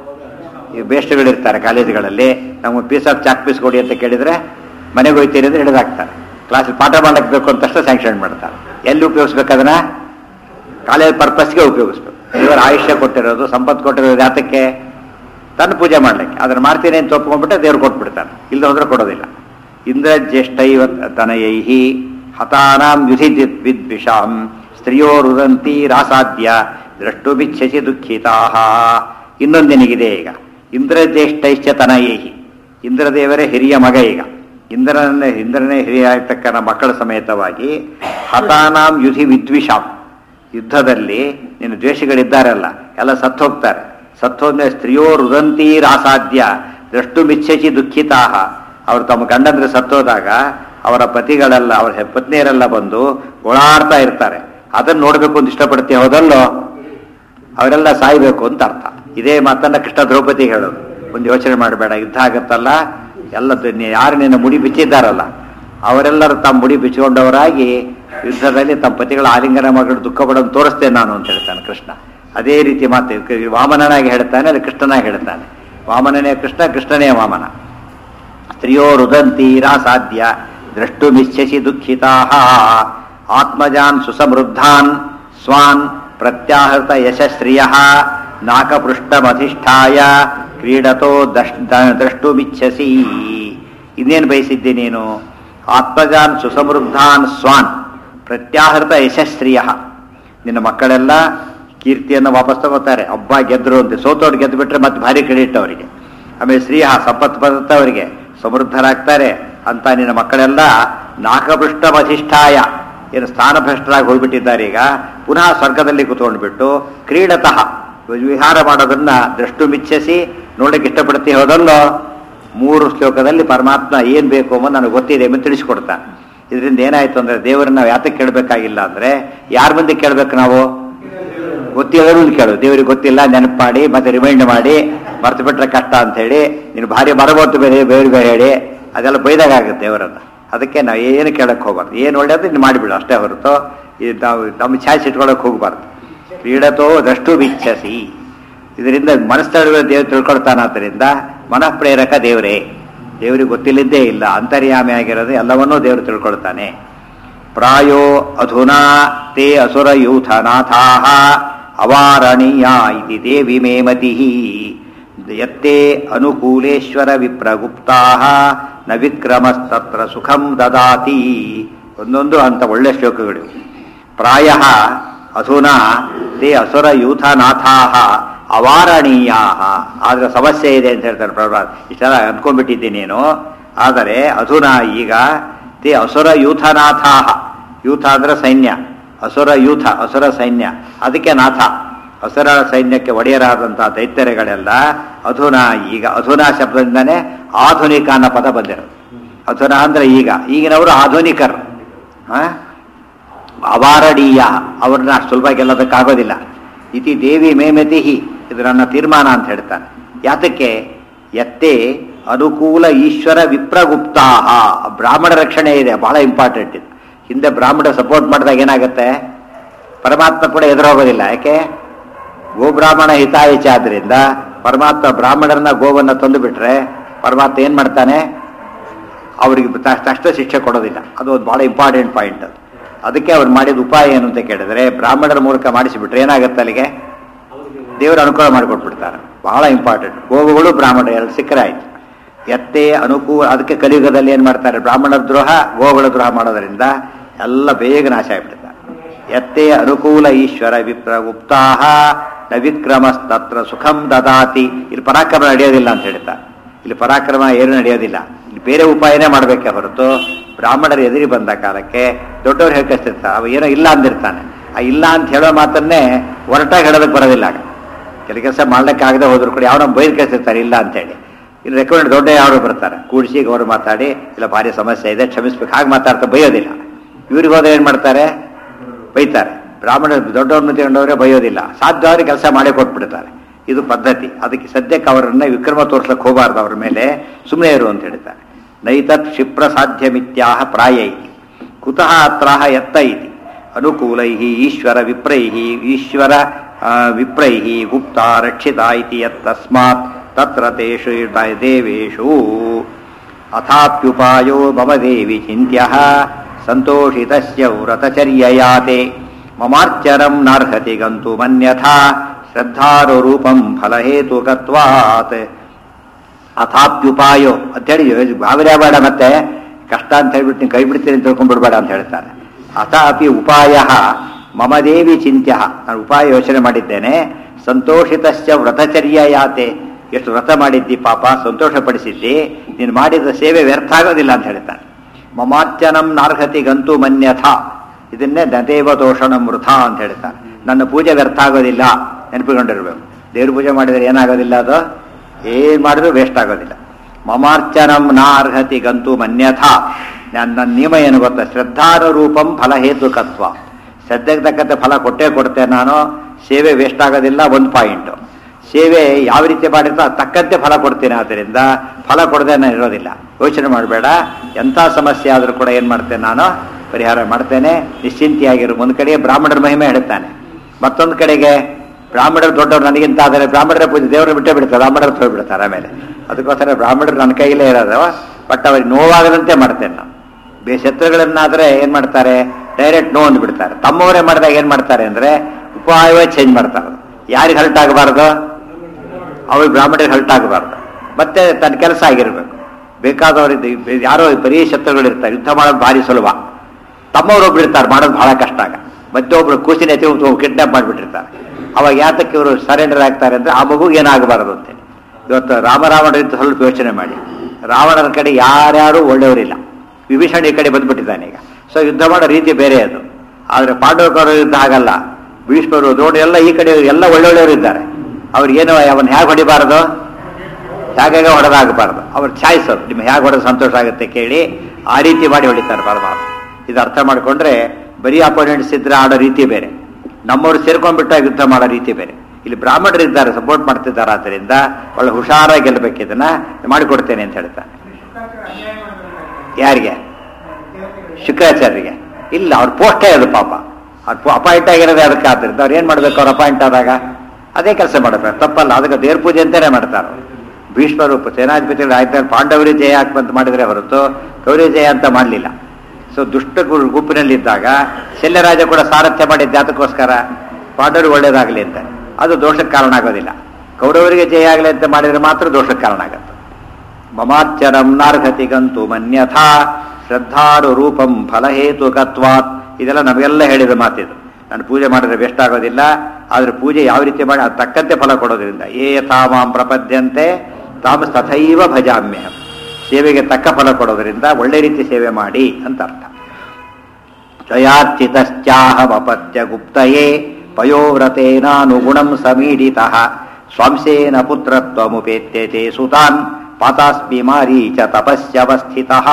ಈ ಬೇಸ್ಟ್ಗಳಿರ್ತಾರೆ ಕಾಲೇಜುಗಳಲ್ಲಿ ನಮಗೆ ಪೀಸ್ ಆಫ್ ಚಾಕ್ ಪೀಸ್ ಕೊಡಿ ಅಂತ ಕೇಳಿದ್ರೆ ಮನೆಗೆ ಹೋಗ್ತೀರಿ ಅಂದ್ರೆ ಹಿಡಿದಾಕ್ತಾರೆ ಕ್ಲಾಸಲ್ಲಿ ಪಾಠ ಮಾಡಕ್ಕೆ ಬೇಕು ಅಂತ ತಕ್ಷಣ ಸ್ಯಾಂಕ್ಷನ್ ಮಾಡ್ತಾರೆ ಎಲ್ಲಿ ಉಪಯೋಗಿಸ್ಬೇಕು ಅದನ್ನ ಕಾಲೇಜ್ ಪರ್ಪಸ್ಗೆ ಉಪಯೋಗಿಸ್ಬೇಕು ದೇವರ ಆಯುಷ್ಯ ಕೊಟ್ಟಿರೋದು ಸಂಪತ್ತು ಕೊಟ್ಟಿರೋದು ಯಾತಕ್ಕೆ ತನ್ನ ಪೂಜೆ ಮಾಡ್ಲಿಕ್ಕೆ ಅದನ್ನ ಮಾಡ್ತೀನಿ ಅಂತ ಒಪ್ಕೊಂಡ್ಬಿಟ್ಟೆ ದೇವ್ರು ಕೊಟ್ಬಿಡ್ತಾನೆ ಇಲ್ಲ ಹೋದ್ರೆ ಕೊಡೋದಿಲ್ಲ ಇಂದ್ರ ಜ್ಯೇಷ್ಠೈವ ತನಯೈಹಿ ಹತಾನಾಂ ಯುಧಿ ವಿದ್ವಿಷಾಂ ಸ್ತ್ರೀಯೋ ರುದಂತಿ ರಾಸಾದ್ಯ ದ್ರಷ್ಟುಭಿಚ್ಛಸಿ ದುಃಖಿತಾಹ ಇನ್ನೊಂದಿನಿಗಿದೆ ಈಗ ಇಂದ್ರಜ್ಯೇಷ್ಠೈಶ್ಚ ತನಯೈಹಿ ಇಂದ್ರದೇವರೇ ಹಿರಿಯ ಮಗ ಈಗ ಇಂದ್ರನೇ ಇಂದ್ರನೇ ಹಿರಿಯ ಆಗ್ತಕ್ಕನ ಮಕ್ಕಳ ಸಮೇತವಾಗಿ ಹತಾನಾಂ ಯುಧಿ ವಿದ್ವಿಷಾಂ ಯುದ್ಧದಲ್ಲಿ ನಿನ್ನ ದ್ವೇಷಗಳಿದ್ದಾರಲ್ಲ ಎಲ್ಲ ಸತ್ತು ಹೋಗ್ತಾರೆ ಸತ್ತು ಹೋದ್ಮೇಲೆ ಸ್ತ್ರೀಯೋ ರುದಂತೀರಾಸಾಧ್ಯ ದ್ರಷ್ಟು ಮಿಚ್ಛಸಿ ದುಃಖಿತಾಹ ಅವರು ತಮ್ಮ ಗಂಡಂದ್ರೆ ಸತ್ತೋದಾಗ ಅವರ ಪತಿಗಳೆಲ್ಲ ಅವರ ಹೆ- ಪತ್ನಿಯರೆಲ್ಲ ಬಂದು ಓಡಾಡ್ತಾ ಇರ್ತಾರೆ ಅದನ್ನ ನೋಡ್ಬೇಕು ಅಂತ ಇಷ್ಟಪಡ್ತೀವಿ ಹೋದಲ್ಲೋ ಅವರೆಲ್ಲ ಸಾಯ್ಬೇಕು ಅಂತ ಅರ್ಥ ಇದೇ ಮಾತನ್ನ ಕೃಷ್ಣ ದ್ರೌಪದಿ ಹೇಳೋದು ಒಂದು ಯೋಚನೆ ಮಾಡಬೇಡ ಯುದ್ಧ ಆಗತ್ತಲ್ಲ ಎಲ್ಲ ದ- ನೀ- ಯಾರು ನಿನ್ನ ಮುಡಿ ಬಿಚ್ಚಿದ್ದಾರಲ್ಲ ಅವರೆಲ್ಲರೂ ತಮ್ಮ ಮುಡಿ ಬಿಚ್ಚಿಕೊಂಡವರಾಗಿ ಯುದ್ಧದಲ್ಲಿ ತಮ್ಮ ಪತಿಗಳ ಆಲಿಂಗನ ಮಗಳು ದುಃಖ ಪಡೋದು ತೋರಿಸ್ತೇನೆ ನಾನು ಅಂತ ಹೇಳ್ತಾನೆ ಕೃಷ್ಣ ಅದೇ ರೀತಿ ಮಾತು ಕ- ವಾಮನನಾಗಿ ಹೇಳ್ತಾನೆ ಅಲ್ಲಿ ಕೃಷ್ಣನಾಗಿ ಹೇಳ್ತಾನೆ ವಾಮನನೇ ಕೃಷ್ಣ ಕೃಷ್ಣನೇ ವಾಮನ ಸ್ತ್ರೀಯೋ ರುದಂತೀರಾಸಾಧ್ಯ ದ್ರಷ್ಟು ಮಿಚ್ಛಸಿ ದುಃಖಿತಾ ಆತ್ಮಜಾನ್ ಸುಸಮೃದ್ಧಾನ್ ಸ್ವಾನ್ ಪ್ರತ್ಯಾಹೃತ ಯಶಸ್ತ್ರಿಯ ನಾಕಪೃಷ್ಠಮಧಿಷ್ಠಾಯ ಕ್ರೀಡತೋ ದಶ್ ದ್ರಷ್ಟುಮಿಚ್ಛಸಿ ಇನ್ನೇನು ಬಯಸಿದ್ದೆ ನೀನು ಆತ್ಮಜಾನ್ ಸುಸಮೃದ್ಧಾನ್ ಸ್ವಾನ್ ಪ್ರತ್ಯಾಹೃತ ಯಶಸ್ತ್ರಿಯ ನಿನ್ನ ಮಕ್ಕಳೆಲ್ಲ ಕೀರ್ತಿಯನ್ನು ವಾಪಸ್ ತಗೋತಾರೆ ಹಬ್ಬ ಗೆದ್ರು ಅಂತ ಸೋತೋಡು ಗೆದ್ದು ಬಿಟ್ರೆ ಮತ್ತೆ ಭಾರಿ ಕ್ರೆಡಿಟ್ ಅವರಿಗೆ ಆಮೇಲೆ ಶ್ರೀಹ ಸಂಪತ್ತು ಬರುತ್ತೆ ಅವರಿಗೆ ಸಮೃದ್ಧರಾಗ್ತಾರೆ ಅಂತ ನಿನ್ನ ಮಕ್ಕಳೆಲ್ಲ ನಾಕಪೃಷ್ಠ ವಧಿಷ್ಠಾಯ ಏನು ಸ್ಥಾನಭ್ರಷ್ಟರಾಗಿ ಹೋಗ್ಬಿಟ್ಟಿದ್ದಾರೆ ಈಗ ಪುನಃ ಸ್ವರ್ಗದಲ್ಲಿ ಕುತ್ಕೊಂಡ್ಬಿಟ್ಟು ಕ್ರೀಡತಃ ವಿಹಾರ ಮಾಡೋದನ್ನ ದೃಷ್ಟು ಮಿಚ್ಛಿಸಿ ನೋಡಕ್ಕೆ ಇಷ್ಟಪಡ್ತಿ ಹೋದಲ್ಲೋ ಮೂರು ಶ್ಲೋಕದಲ್ಲಿ ಪರಮಾತ್ಮ ಏನ್ ಬೇಕು ಅನ್ನೋದು ನನಗೆ ಗೊತ್ತಿದೆ ಎಂದು ತಿಳಿಸ್ಕೊಡ್ತಾನೆ ಇದರಿಂದ ಏನಾಯ್ತು ಅಂದ್ರೆ ದೇವರನ್ನ ನಾವು ಯಾತಕ್ಕೆ ಕೇಳಬೇಕಾಗಿಲ್ಲ ಅಂದ್ರೆ ಯಾರ ಮುಂದೆ ಕೇಳಬೇಕು ನಾವು ಗೊತ್ತಿಲ್ಲರೂ ಕೇಳು ದೇವರಿಗೆ ಗೊತ್ತಿಲ್ಲ ನೆನಪು ಮಾಡಿ ಮತ್ತೆ ರಿಮೈಂಡ್ ಮಾಡಿ ಮರ್ತು ಬಿಟ್ರೆ ಕಷ್ಟ ಅಂತ ಹೇಳಿ ನೀನು ಭಾರಿ ಮರಗೊತ್ತು ಬೇರೆ ಬೇರೆ ಬೇರೆ ಹೇಳಿ ಅದೆಲ್ಲ ಬೈದಾಗುತ್ತೆ ದೇವರನ್ನ ಅದಕ್ಕೆ ನಾವು ಏನು ಕೇಳಕ್ಕೆ ಹೋಗ್ಬಾರ್ದು ಏನು ಒಳ್ಳೇದು ನೀನು ಮಾಡಿಬಿಡು ಅಷ್ಟೇ ಹೊರತು ಈ ನಾವು ನಮ್ಮ ಛಾಯ್ಸ್ ಇಟ್ಕೊಳಕ್ಕೆ ಹೋಗ್ಬಾರ್ದು ಕ್ರೀಡತೋ ದಷ್ಟು ಬಿಚ್ಛಸಿ ಇದರಿಂದ ಮನಸ್ಥಳಗಳು ದೇವ್ರು ತಿಳ್ಕೊಳ್ತಾನಾದ್ದರಿಂದ ಮನಃಪ್ರೇರಕ ದೇವರೇ ದೇವರಿಗೆ ಗೊತ್ತಿಲ್ಲದ್ದೇ ಇಲ್ಲ ಅಂತರ್ಯಾಮಿ ಆಗಿರೋದು ಎಲ್ಲವನ್ನೂ ದೇವರು ತಿಳ್ಕೊಳ್ತಾನೆ ಪ್ರಾಯೋ ಅಧುನಾ ತೇ ಅಸುರ ಯೂಥನಾಥಾ ಅವಾರಣೀಯ ಇತಿ ದೇವಿ ಮೇ ಮತಿ ಯತ್ತೇ ಅನುಕೂಲೇಶ್ವರ ವಿಪ್ರಗುಪ್ತಾ ನ ವಿಕ್ರಮಸ್ತತ್ರ ಸುಖಂ ದದಾತಿ ಒಂದೊಂದು ಅಂತ ಒಳ್ಳೆ ಶ್ಲೋಕಗಳು ಪ್ರಾಯ ಅಧುನಾ ತೇ ಅಸುರ ಯೂಥನಾಥಾ ಅವಾರಣೀಯ ಆದ್ರೆ ಸಮಸ್ಯೆ ಇದೆ ಅಂತ ಹೇಳ್ತಾರೆ ಪ್ರಭಾತ್ ಇಷ್ಟೆಲ್ಲ ಅನ್ಕೊಂಡ್ಬಿಟ್ಟಿದ್ದೀನಿ ನೀನು ಆದರೆ ಅಧುನಾ ಈಗ ತೇ ಅಸುರ ಯೂಥನಾಥಾ ಯೂಥ ಅಂದ್ರೆ ಸೈನ್ಯ ಅಸುರ ಯೂಥ ಅಸುರ ಸೈನ್ಯ ಅದಕ್ಕೆ ನಾಥ ಅಸುರ ಸೈನ್ಯಕ್ಕೆ ಒಡೆಯರಾದಂತಹ ದೈತ್ಯರೆಗಳೆಲ್ಲ ಅಧುನಾ ಈಗ ಅಧುನಾ ಶಬ್ದದಿಂದನೇ ಆಧುನಿಕ ಅನ್ನೋ ಪದ ಬಂದಿರೋದು ಅಧುನಾ ಅಂದ್ರೆ ಈಗ ಈಗಿನವರು ಆಧುನಿಕರು ಆ? ಅವಾರಣೀಯ ಅವ್ರನ್ನ ಅಷ್ಟು ಸುಲಭ ಗೆಲ್ಲೋದಕ್ಕಾಗೋದಿಲ್ಲ ಇತಿ ದೇವಿ ಮೇಮತಿಹಿ ಇದು ನನ್ನ ತೀರ್ಮಾನ ಅಂತ ಹೇಳ್ತಾನೆ ಯಾತಕ್ಕೆ ಎತ್ತೆ ಅನುಕೂಲ ಈಶ್ವರ ವಿಪ್ರಗುಪ್ತಾಹ ಬ್ರಾಹ್ಮಣ ರಕ್ಷಣೆ ಇದೆ ಬಹಳ ಇಂಪಾರ್ಟೆಂಟ್ ಇದು ಹಿಂದೆ ಬ್ರಾಹ್ಮಣ ಸಪೋರ್ಟ್ ಮಾಡಿದಾಗ ಏನಾಗುತ್ತೆ ಪರಮಾತ್ಮ ಕೂಡ ಎದುರೋಗೋದಿಲ್ಲ ಯಾಕೆ ಗೋಬ್ರಾಹ್ಮಣ ಹಿತಾಯಿಚ ಆದ್ರಿಂದ ಪರಮಾತ್ಮ ಬ್ರಾಹ್ಮಣರನ್ನ ಗೋವನ್ನ ತಂದು ಬಿಟ್ರೆ ಪರಮಾತ್ಮ ಏನ್ ಮಾಡ್ತಾನೆ ಅವರಿಗೆ ತ- ತಕ್ಷಣ ಶಿಕ್ಷೆ ಕೊಡೋದಿಲ್ಲ ಅದು ಒಂದು ಬಹಳ ಇಂಪಾರ್ಟೆಂಟ್ ಪಾಯಿಂಟ್ ಅದು ಅದಕ್ಕೆ ಅವ್ರು ಮಾಡಿದ ಉಪಾಯ ಏನು ಅಂತ ಕೇಳಿದ್ರೆ ಬ್ರಾಹ್ಮಣರ ಮೂಲಕ ಮಾಡಿಸಿಬಿಟ್ರೆ ಏನಾಗುತ್ತೆ ಅಲ್ಲಿಗೆ ದೇವರು ಅನುಕೂಲ ಮಾಡಿಕೊಟ್ಬಿಡ್ತಾರೆ ಬಹಳ ಇಂಪಾರ್ಟೆಂಟ್ ಗೋವುಗಳು ಬ್ರಾಹ್ಮಣ ಎರಡು ಸಿಕ್ಕರೆ ಆಯ್ತು ಎತ್ತೆ ಅನುಕೂಲ ಅದಕ್ಕೆ ಕಲಿಯುಗದಲ್ಲಿ ಏನ್ ಮಾಡ್ತಾರೆ ಬ್ರಾಹ್ಮಣರ ದ್ರೋಹ ಗೋವುಗಳ ದ್ರೋಹ ಮಾಡೋದರಿಂದ ಎಲ್ಲ ಬೇಗ ನಾಶ ಆಗ್ಬಿಡ್ತಾರೆ ಎತ್ತೆ ಅನುಕೂಲ ಈಶ್ವರ ವಿಪ್ರ ಗುಪ್ತಾಹ ನ ವಿಕ್ರಮಸ್ತತ್ರ ಸುಖಂ ದದಾತಿ ಇಲ್ಲಿ ಪರಾಕ್ರಮ ನಡೆಯೋದಿಲ್ಲ ಅಂತ ಹೇಳ್ತಾರೆ ಇಲ್ಲಿ ಪರಾಕ್ರಮ ಏನು ನಡೆಯೋದಿಲ್ಲ ಇಲ್ಲಿ ಬೇರೆ ಉಪಾಯನೇ ಮಾಡಬೇಕೆ ಹೊರತು ಬ್ರಾಹ್ಮಣರು ಎದುರಿ ಬಂದ ಕಾಲಕ್ಕೆ ದೊಡ್ಡವ್ರು ಹೇಳ್ಕಸ್ತಿರ್ತಾರೆ ಅವ ಏನೋ ಇಲ್ಲ ಅಂದಿರ್ತಾನೆ ಆ ಇಲ್ಲ ಅಂತ ಹೇಳೋ ಮಾತನ್ನೇ ಹೊರಟಾಗಿ ಹೇಳೋದಕ್ಕೆ ಬರೋದಿಲ್ಲ ಆಗ ಕೆಲ ಕೆಲಸ ಮಾಡ್ಲಿಕ್ಕೆ ಆಗದೆ ಹೋದ್ರು ಕೂಡ ಯಾವನ ಬೈದ್ ಕಳಿಸಿರ್ತಾರೆ ಇಲ್ಲ ಅಂತೇಳಿ ಇಲ್ಲಿ ರೆಕಮೆಂಡ್ ದೊಡ್ಡ ಯಾರು ಬರ್ತಾರೆ ಕೂಡಿಸಿ ಅವರು ಮಾತಾಡಿ ಇಲ್ಲ ಭಾರಿ ಸಮಸ್ಯೆ ಇದೆ ಕ್ಷಮಿಸ್ಬೇಕು ಹಾಗೆ ಮಾತಾಡ್ತಾ ಬೈಯೋದಿಲ್ಲ ಇವ್ರಿಗೆ ಹೋದ್ರೆ ಏನ್ ಮಾಡ್ತಾರೆ ಬೈತಾರೆ ಬ್ರಾಹ್ಮಣ ದೊಡ್ಡವ್ರನ್ನ ತಗೊಂಡವ್ರೆ ಬೈಯೋದಿಲ್ಲ ಸಾಧ್ಯವಾದ್ರೆ ಕೆಲಸ ಮಾಡೇ ಕೊಟ್ಬಿಡ್ತಾರೆ ಇದು ಪದ್ಧತಿ ಅದಕ್ಕೆ ಸದ್ಯಕ್ಕೆ ಅವರನ್ನ ವಿಕ್ರಮ ತೋರ್ಸಕ್ಕೆ ಹೋಗಬಾರ್ದು ಅವ್ರ ಮೇಲೆ ಸುಮ್ಮನೆ ಇರು ಅಂತ ಹೇಳ್ತಾರೆ ನೈತತ್ ಕ್ಷಿಪ್ರ ಸಾಧ್ಯಮಿತ್ಯಾಹ ಪ್ರಾಯ ಇತಿ ಕುತಃ ಅತ್ರಾಹ ಎತ್ತ ಇತಿ ಅನುಕೂಲೈ ಈಶ್ವರ ವಿಪ್ರೈ ಈಶ್ವರ ಆ, ವಿಪ್ರೈ ಗುಪ್ತ ರಕ್ಷಿತ ಇತಿ ಯತ್ತಸ್ಮಾತ್ ತತ್ರ ತೇಷು ದೇವೇಶು ಅಥಾಪ್ಯುಪಾಯೋ ಮಮ ದೇವಿ ಚಿಂತ್ಯ ಸಂತೋಷಿತಸ್ಯ ವ್ರತಚರ್ಯಯಾತೆ ಮಮಾರ್ಚರಂ ನಾರ್ಹತಿ ಗಂತು ಮನ್ಯಥಾ ಶ್ರದ್ಧಾರೂಪಂ ಫಲಹೇತುಕತ್ವಾತ್ ಅಥಾಪ್ಯುಪಾಯೋ ಅಂತೇಳಿ ಭಾವನೆ ಬೇಡ ಮತ್ತೆ ಕಷ್ಟ ಅಂತ ಹೇಳ್ಬಿಟ್ಟು ನೀನು ಕೈ ಬಿಡ್ತೀನಿ ಅಂತ ತಿಳ್ಕೊಂಡ್ಬಿಡ್ಬೇಡ ಅಂತ ಹೇಳ್ತಾರೆ ಅಥಾಪಿ ಉಪಾಯ ಮಮ ದೇವಿ ಚಿಂತ್ಯ ನಾನು ಉಪಾಯ ಯೋಚನೆ ಮಾಡಿದ್ದೇನೆ ಸಂತೋಷಿತಶ್ಚ ವ್ರತಚರ್ಯ ಯಾತೆ ಎಷ್ಟು ವ್ರತ ಮಾಡಿದ್ದಿ ಪಾಪ ಸಂತೋಷಪಡಿಸಿದ್ದಿ ನೀನು ಮಾಡಿದ ಸೇವೆ ವ್ಯರ್ಥ ಆಗೋದಿಲ್ಲ ಅಂತ ಹೇಳ್ತಾನೆ ಮಮಾರ್ಚನಂ ನಾರ್ಹತಿ ಗಂತು ಮನ್ಯಥ ಇದನ್ನೇ ನದೇವ ದೋಷಣ ಮೃಥ ಅಂತ ಹೇಳ್ತಾನೆ ನನ್ನ ಪೂಜೆ ವ್ಯರ್ಥ ಆಗೋದಿಲ್ಲ ನೆನಪಿಕೊಂಡಿರ್ಬೇಕು ದೇವ್ರ ಪೂಜೆ ಮಾಡಿದರೆ ಏನಾಗೋದಿಲ್ಲ ಅದು ಏನ್ ಮಾಡಿದ್ರು ವೇಸ್ಟ್ ಆಗೋದಿಲ್ಲ ಮಮಾರ್ಚನಂ ನಾರ್ಹತಿ ಗಂತು ಮನ್ಯಥ ನನ್ನ ನಿಯಮ ಏನು ಗೊತ್ತಾ ಶ್ರದ್ಧಾನುರೂಪಂ ಫಲಹೇತುಕತ್ವ ಶ್ರದ್ಧೆಗೆ ತಕ್ಕಂತೆ ಫಲ ಕೊಟ್ಟೇ ಕೊಡ್ತೇನೆ ನಾನು ಸೇವೆ ವೇಸ್ಟ್ ಆಗೋದಿಲ್ಲ ಒಂದು ಪಾಯಿಂಟ್ ಸೇವೆ ಯಾವ ರೀತಿ ಮಾಡಿರ್ತೋ ಅದ್ ತಕ್ಕಂತೆ ಫಲ ಕೊಡ್ತೀನಿ ಆದ್ದರಿಂದ ಫಲ ಕೊಡದೆ ನಾನು ಇರೋದಿಲ್ಲ ಯೋಚನೆ ಮಾಡಬೇಡ ಎಂಥ ಸಮಸ್ಯೆ ಆದರೂ ಕೂಡ ಏನು ಮಾಡ್ತೇನೆ ನಾನು ಪರಿಹಾರ ಮಾಡ್ತೇನೆ ನಿಶ್ಚಿಂತಿಯಾಗಿರು ಒಂದು ಕಡೆಗೆ ಬ್ರಾಹ್ಮಣರ ಮಹಿಮೆ ಹೇಳ್ತಾನೆ ಮತ್ತೊಂದು ಕಡೆಗೆ ಬ್ರಾಹ್ಮಣರು ದೊಡ್ಡವರು ನನಗಿಂತ ಆದರೆ ಬ್ರಾಹ್ಮಣರ ಪೂಜೆ ದೇವರು ಬಿಟ್ಟೇ ಬಿಡ್ತಾರೆ ಬ್ರಾಹ್ಮಣರು ಹೋಗ್ಬಿಡ್ತಾರೆ ಆಮೇಲೆ ಅದಕ್ಕೋಸ್ಕರ ಬ್ರಾಹ್ಮಣರು ನನ್ನ ಕೈಲೇ ಇರೋದು ಬಟ್ ಅವ್ರಿಗೆ ನೋವಾಗದಂತೆ ಮಾಡ್ತೇನೆ ನಾನು ಬೇ ಶತ್ರುಗಳನ್ನಾದ್ರೆ ಏನ್ ಮಾಡ್ತಾರೆ ಡೈರೆಕ್ಟ್ ನೋ ಅಂದ್ಬಿಡ್ತಾರೆ ತಮ್ಮವರೇ ಮಾಡಿದಾಗ ಏನ್ ಮಾಡ್ತಾರೆ ಅಂದ್ರೆ ಉಪಾಯವೇ ಚೇಂಜ್ ಮಾಡ್ತಾರೆ ಯಾರಿಗೆ ಹರ್ಟ್ ಆಗಬಾರ್ದು ಅವ್ರಿಗೆ ಬ್ರಾಹ್ಮಣರಿಗೆ ಹರ್ಟ್ ಆಗಬಾರ್ದು ಮತ್ತೆ ತನ್ನ ಕೆಲಸ ಆಗಿರ್ಬೇಕು ಬೇಕಾದವರಿದ್ದು ಯಾರೋ ಬರೀ ಶತ್ರುಗಳಿರ್ತಾರೆ ಯುದ್ಧ ಮಾಡೋದು ಭಾರಿ ಸುಲಭ ತಮ್ಮವ್ರೊಬ್ರು ಇರ್ತಾರೆ ಮಾಡೋದು ಬಹಳ ಕಷ್ಟ ಆಗ ಮತ್ತೆ ಒಬ್ರು ಕೂಸಿನ ಎತ್ತಿ ಕಿಡ್ನಾಪ್ ಮಾಡಿಬಿಟ್ಟಿರ್ತಾರೆ ಅವಾಗ ಯಾತಕ್ಕೆ ಇವರು ಸರೆಂಡರ್ ಆಗ್ತಾರೆ ಅಂದ್ರೆ ಆ ಮಗುಗೆ ಏನಾಗಬಾರದು ಅಂತೇಳಿ ಇವತ್ತು ರಾಮರಾವಣ ಇದ್ದು ಸ್ವಲ್ಪ ಯೋಚನೆ ಮಾಡಿ ರಾವಣನ ಕಡೆ ಯಾರ್ಯಾರು ಒಳ್ಳೆಯವರಿಲ್ಲ ವಿಭೀಷಣ ಈ ಕಡೆ ಬಂದ್ಬಿಟ್ಟಿದ್ದಾನೆ ಈಗ ಸೊ ಯುದ್ಧ ಮಾಡೋ ರೀತಿ ಬೇರೆ ಅದು ಆದ್ರೆ ಪಾಂಡವಕರ ಯುದ್ಧ ಆಗಲ್ಲ ಭೀಷ್ಮರು ದ್ರೋಣ ಎಲ್ಲ ಈ ಕಡೆ ಎಲ್ಲ ಒಳ್ಳೊಳ್ಳೆಯವರು ಇದ್ದಾರೆ ಅವ್ರಿಗೇನು ಅವನ್ ಹೇಗೆ ಹೊಡಿಬಾರದು ಹೇಗೆ ಹೊಡೆದಾಗಬಾರ್ದು ಅವ್ರ ಚಾಯ್ಸ್ ಅದು ನಿಮ್ಗೆ ಹೇಗೆ ಹೊಡೆದು ಸಂತೋಷ ಆಗುತ್ತೆ ಕೇಳಿ ಆ ರೀತಿ ಮಾಡಿ ಹೊಡಿತಾರೆ ಪರಮಾತ್ಮ ಇದು ಅರ್ಥ ಮಾಡ್ಕೊಂಡ್ರೆ ಬರೀ ಅಪೋನೆಂಟ್ಸ್ ಇದ್ರೆ ಆಡೋ ರೀತಿ ಬೇರೆ ನಮ್ಮವರು ಸೇರ್ಕೊಂಡ್ಬಿಟ್ಟಾಗ ಯುದ್ಧ ಮಾಡೋ ರೀತಿ ಬೇರೆ ಇಲ್ಲಿ ಬ್ರಾಹ್ಮಣರು ಇದ್ದಾರೆ ಸಪೋರ್ಟ್ ಮಾಡ್ತಿದ್ದಾರೆ ಆದ್ದರಿಂದ ಒಳ್ಳೆ ಹುಷಾರಾಗಿ ಗೆಲ್ಲಬೇಕು ಇದನ್ನ ಮಾಡಿಕೊಡ್ತೇನೆ ಅಂತ ಹೇಳ್ತಾರೆ ಯಾರಿಗೆ ಶುಕ್ರಾಚಾರ್ಯರಿಗೆ ಇಲ್ಲ ಅವ್ರ ಪೋಸ್ಟೇ ಅದು ಪಾಪ ಅವ್ರು ಅಪಾಯಿಂಟ್ ಆಗಿರೋದೇ ಅದಕ್ಕೆ ಆದ್ದರಿಂದ ಅವ್ರು ಏನು ಮಾಡ್ಬೇಕು ಅವ್ರು ಅಪಾಯಿಂಟ್ ಆದಾಗ ಅದೇ ಕೆಲಸ ಮಾಡಬೇಕು ತಪ್ಪಲ್ಲ ಅದಕ್ಕೆ ದೇವ್ರ ಪೂಜೆ ಅಂತಾನೆ ಮಾಡ್ತಾರೆ ಭೀಷ್ಮರು ಸೇನಾಧಿಪತಿಗಳು ಆಯ್ತಾರೆ ಪಾಂಡವರಿಗೆ ಜಯ ಹಾಕ್ಬಂತ ಮಾಡಿದ್ರೆ ಹೊರತು ಗೌರಿ ಜಯ ಅಂತ ಮಾಡಲಿಲ್ಲ ಸೊ ದುಷ್ಟ ಗು- ಗುಂಪಿನಲ್ಲಿದ್ದಾಗ ಶಲ್ಯರಾಜ ಕೂಡ ಸಾರಥ್ಯ ಮಾಡಿದ್ದ ಅದಕ್ಕೋಸ್ಕರ ಪಾಂಡವರಿಗೆ ಒಳ್ಳೇದಾಗಲಿ ಅಂತ ಅದು ದೋಷಕ್ಕೆ ಕಾರಣ ಆಗೋದಿಲ್ಲ ಕೌರವರಿಗೆ ಜಯ ಆಗಲಿ ಅಂತ ಮಾಡಿದ್ರೆ ಮಾತ್ರ ದೋಷಕ್ಕೆ ಕಾರಣ ಆಗುತ್ತೆ ಮಮಾಚರಂ ನಾರ್ಹತಿಗಂತು ಮನ್ಯಥಾ ಶ್ರದ್ಧಾರು ರೂಪಂ ಫಲಹೇತುಕತ್ವಾತ್ ಇದೆಲ್ಲ ನಮಗೆಲ್ಲ ಹೇಳಿದ ಮಾತಿದು ನಾನು ಪೂಜೆ ಮಾಡಿದ್ರೆ ವೆಸ್ಟ್ ಆಗೋದಿಲ್ಲ ಆದ್ರೆ ಪೂಜೆ ಯಾವ ರೀತಿ ಮಾಡಿ ಅದು ತಕ್ಕಂತೆ ಫಲ ಕೊಡೋದ್ರಿಂದ ಏ ತಾಮಾಂ ಪ್ರಪದ್ಯಂತೆ ತಾಮ ತಥೈವ ಭಜಾಮ್ಯಹಂ ಸೇವೆಗೆ ತಕ್ಕ ಫಲ ಕೊಡೋದ್ರಿಂದ ಒಳ್ಳೆ ರೀತಿ ಸೇವೆ ಮಾಡಿ ಅಂತ ಅರ್ಥ ತ್ವಯಾರ್ಚಿತಶ್ಚಾಹಮಪತ್ಯ ಗುಪ್ತಯೇ ಪಯೋವ್ರತೇನಾನುಗುಣಂ ಸಮೀಡಿತಃ ಸ್ವಂಸೇನ ಪುತ್ರತ್ವಮುಪೇತ್ಯತೆ ಸುತಾನ್ ಪಾತಾಸ್ಮಿ ಮಾರೀಚ ತಪಸ್ಯವಸ್ಥಿತಃ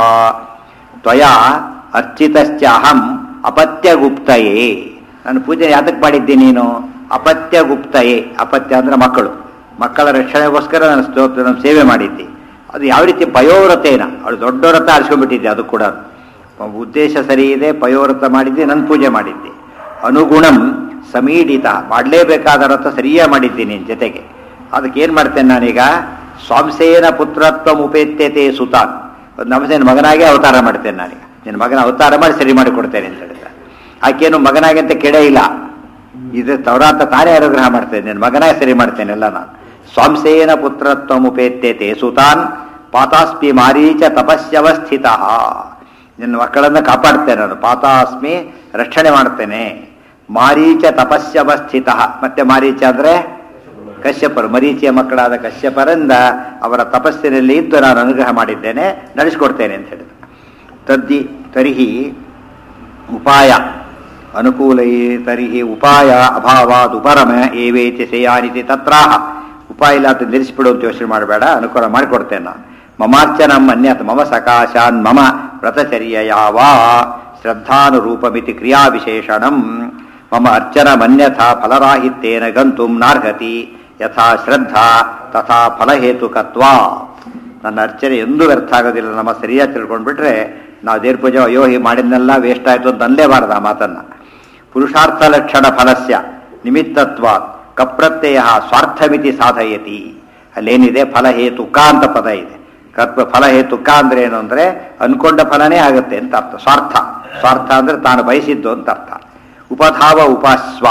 ತ್ವಯಾ ಅರ್ಚಿತಶ್ಚಾಹಂ ಅಪತ್ಯಗುಪ್ತಯೇ ನಾನು ಪೂಜೆ ಯಾತಕ್ಕೆ ಮಾಡಿದ್ದೆ ನೀನು ಅಪತ್ಯಗುಪ್ತಯೇ ಅಪತ್ಯ ಅಂದ್ರೆ ಮಕ್ಕಳು ಮಕ್ಕಳ ರಕ್ಷಣೆಗೋಸ್ಕರ ನಾನು ಸ್ತೋತ್ರ ನಾನು ಸೇವೆ ಮಾಡಿದ್ದೆ ಅದು ಯಾವ ರೀತಿ ಪಯೋವ್ರತೇನ ಅವಳು ದೊಡ್ಡ ವ್ರತ ಆರಿಸ್ಕೊಂಡ್ಬಿಟ್ಟಿದ್ದೆ ಅದು ಕೂಡ ಉದ್ದೇಶ ಸರಿ ಇದೆ ಪಯೋವ್ರತ ಮಾಡಿದ್ದೆ ನನ್ನ ಪೂಜೆ ಮಾಡಿದ್ದೆ ಅನುಗುಣಂ ಸಮೀಡಿತ ಮಾಡಲೇಬೇಕಾದ ವ್ರತ ಸರಿಯಾಗಿ ಮಾಡಿದ್ದೀನಿ ನಿನ್ ಜೊತೆಗೆ ಅದಕ್ಕೆ ಏನು ಮಾಡ್ತೇನೆ ನಾನೀಗ ಸ್ವಾಂಸೇನ ಪುತ್ರತ್ವ ಉಪೇತ್ಯತೆ ಸುತಾನ್ ಒಂದು ನಮಸೇನ ಮಗನಾಗೆ ಅವತಾರ ಮಾಡ್ತೇನೆ ನಾನೀಗ ನಿನ್ನ ಮಗನ ಅವತಾರ ಮಾಡಿ ಸರಿ ಮಾಡಿ ಕೊಡ್ತೇನೆ ಅಂತ ಹೇಳಿದ ಆಕೆನು ಮಗನಾಗೆ ಅಂತ ಕೆಡೇ ಇಲ್ಲ ಇದು ತವರಾತ ತಾನೇ ಅನುಗ್ರಹ ಮಾಡ್ತೇನೆ ನಿನ್ನ ಮಗನಾಗೆ ಸರಿ ಮಾಡ್ತೇನೆ ಎಲ್ಲ ನಾನು ಸ್ವಾಂಸೇನ ಪುತ್ರತ್ವ ಉಪೇತ್ಯತೆ ಸುತಾನ್ ಪಾತಾಸ್ಮಿ ಮಾರೀಚ ತಪಸ್ಯವಸ್ಥಿತ ನಿನ್ನ ಮಕ್ಕಳನ್ನ ಕಾಪಾಡ್ತೇನೆ ನಾನು ಪಾತಾಸ್ಮಿ ರಕ್ಷಣೆ ಮಾಡ್ತೇನೆ ಮಾರೀಚ ತಪಸ್ಯವಸ್ಥಿತ ಮತ್ತೆ ಮಾರೀಚ ಅಂದ್ರೆ ಕಶ್ಯಪರು ಮರೀಚಿಯ ಮಕ್ಕಳಾದ ಕಶ್ಯಪರಿಂದ ಅವರ ತಪಸ್ಸಿನಲ್ಲಿ ಇದ್ದು ನಾನು ಅನುಗ್ರಹ ಮಾಡಿದ್ದೇನೆ ನಡೆಸಿಕೊಡ್ತೇನೆ ಅಂತ ಹೇಳಿದ್ರು ತದ್ದಿ ತರ್ಹಿ ಉಪಾಯ ಅನುಕೂಲೈ ತರ್ಹಿ ಉಪಾಯ ಅಭಾವಾದ್ ಉಪರಮ ಏವೇತಿ ಸೇಯಾನಿತಿ ತತ್ರಾಹ ಉಪಾಯ ಇಲ್ಲ ಅಂತ ನಿಲ್ಲಿಸ್ಬಿಡು ಅಂತ ಯೋಚನೆ ಮಾಡಬೇಡ ಅನುಕೂಲ ಮಾಡಿಕೊಡ್ತೇನೆ ನಾನು ಮಮಾರ್ಚನಂ ಅನ್ಯತ್ ಮಮ ಸಕಾಶಾನ್ ಮಮ ವ್ರತಚರ್ಯ ಯಾವ ಶ್ರದ್ಧಾನುರೂಪಮಿತಿ ಕ್ರಿಯಾವಿಶೇಷಣಂ ಮಮ ಅರ್ಚನಮನ್ಯಥಾ ಫಲರಾಹಿತ್ಯೇನ ಗಂತುಂ ನಾರ್ಹತಿ ಯಥಾ ಶ್ರದ್ಧಾ ತಥಾ ಫಲಹೇತುಕತ್ವಾ ನನ್ನ ಅರ್ಚನೆ ಎಂದೂ ವ್ಯರ್ಥ ಆಗೋದಿಲ್ಲ ನಮ್ಮ ಸರಿಯಾಗಿ ತಿಳ್ಕೊಂಡ್ಬಿಟ್ರೆ ನಾವು ದೇವ್ರ ಪೂಜೆ ಅಯ್ಯೋ ಹೀಗೆ ಮಾಡಿದ್ನೆಲ್ಲ ವೇಸ್ಟ್ ಆಯಿತು ಅಂತ ಅನ್ಲೇಬಾರ್ದು ಆ ಮಾತನ್ನ ಪುರುಷಾರ್ಥ ಲಕ್ಷಣ ಫಲಸ್ಯ ನಿಮಿತ್ತತ್ವ ಕಪ್ರತ್ಯಯ ಸ್ವಾರ್ಥಮಿತಿ ಸಾಧಯತಿ ಅಲ್ಲೇನಿದೆ ಫಲಹೇತುಕ ಅಂತ ಪದ ಇದೆ ಕರ್ಪ ಫಲಹೇತುಕ ಅಂದ್ರೆ ಏನು ಅಂದ್ರೆ ಅನ್ಕೊಂಡ ಫಲನೇ ಆಗುತ್ತೆ ಅಂತ ಅರ್ಥ ಸ್ವಾರ್ಥ ಸ್ವಾರ್ಥ ಅಂದ್ರೆ ತಾನು ಬಯಸಿದ್ದು ಅಂತ ಅರ್ಥ ಉಪಧಾವ ಉಪಾಸ್ವ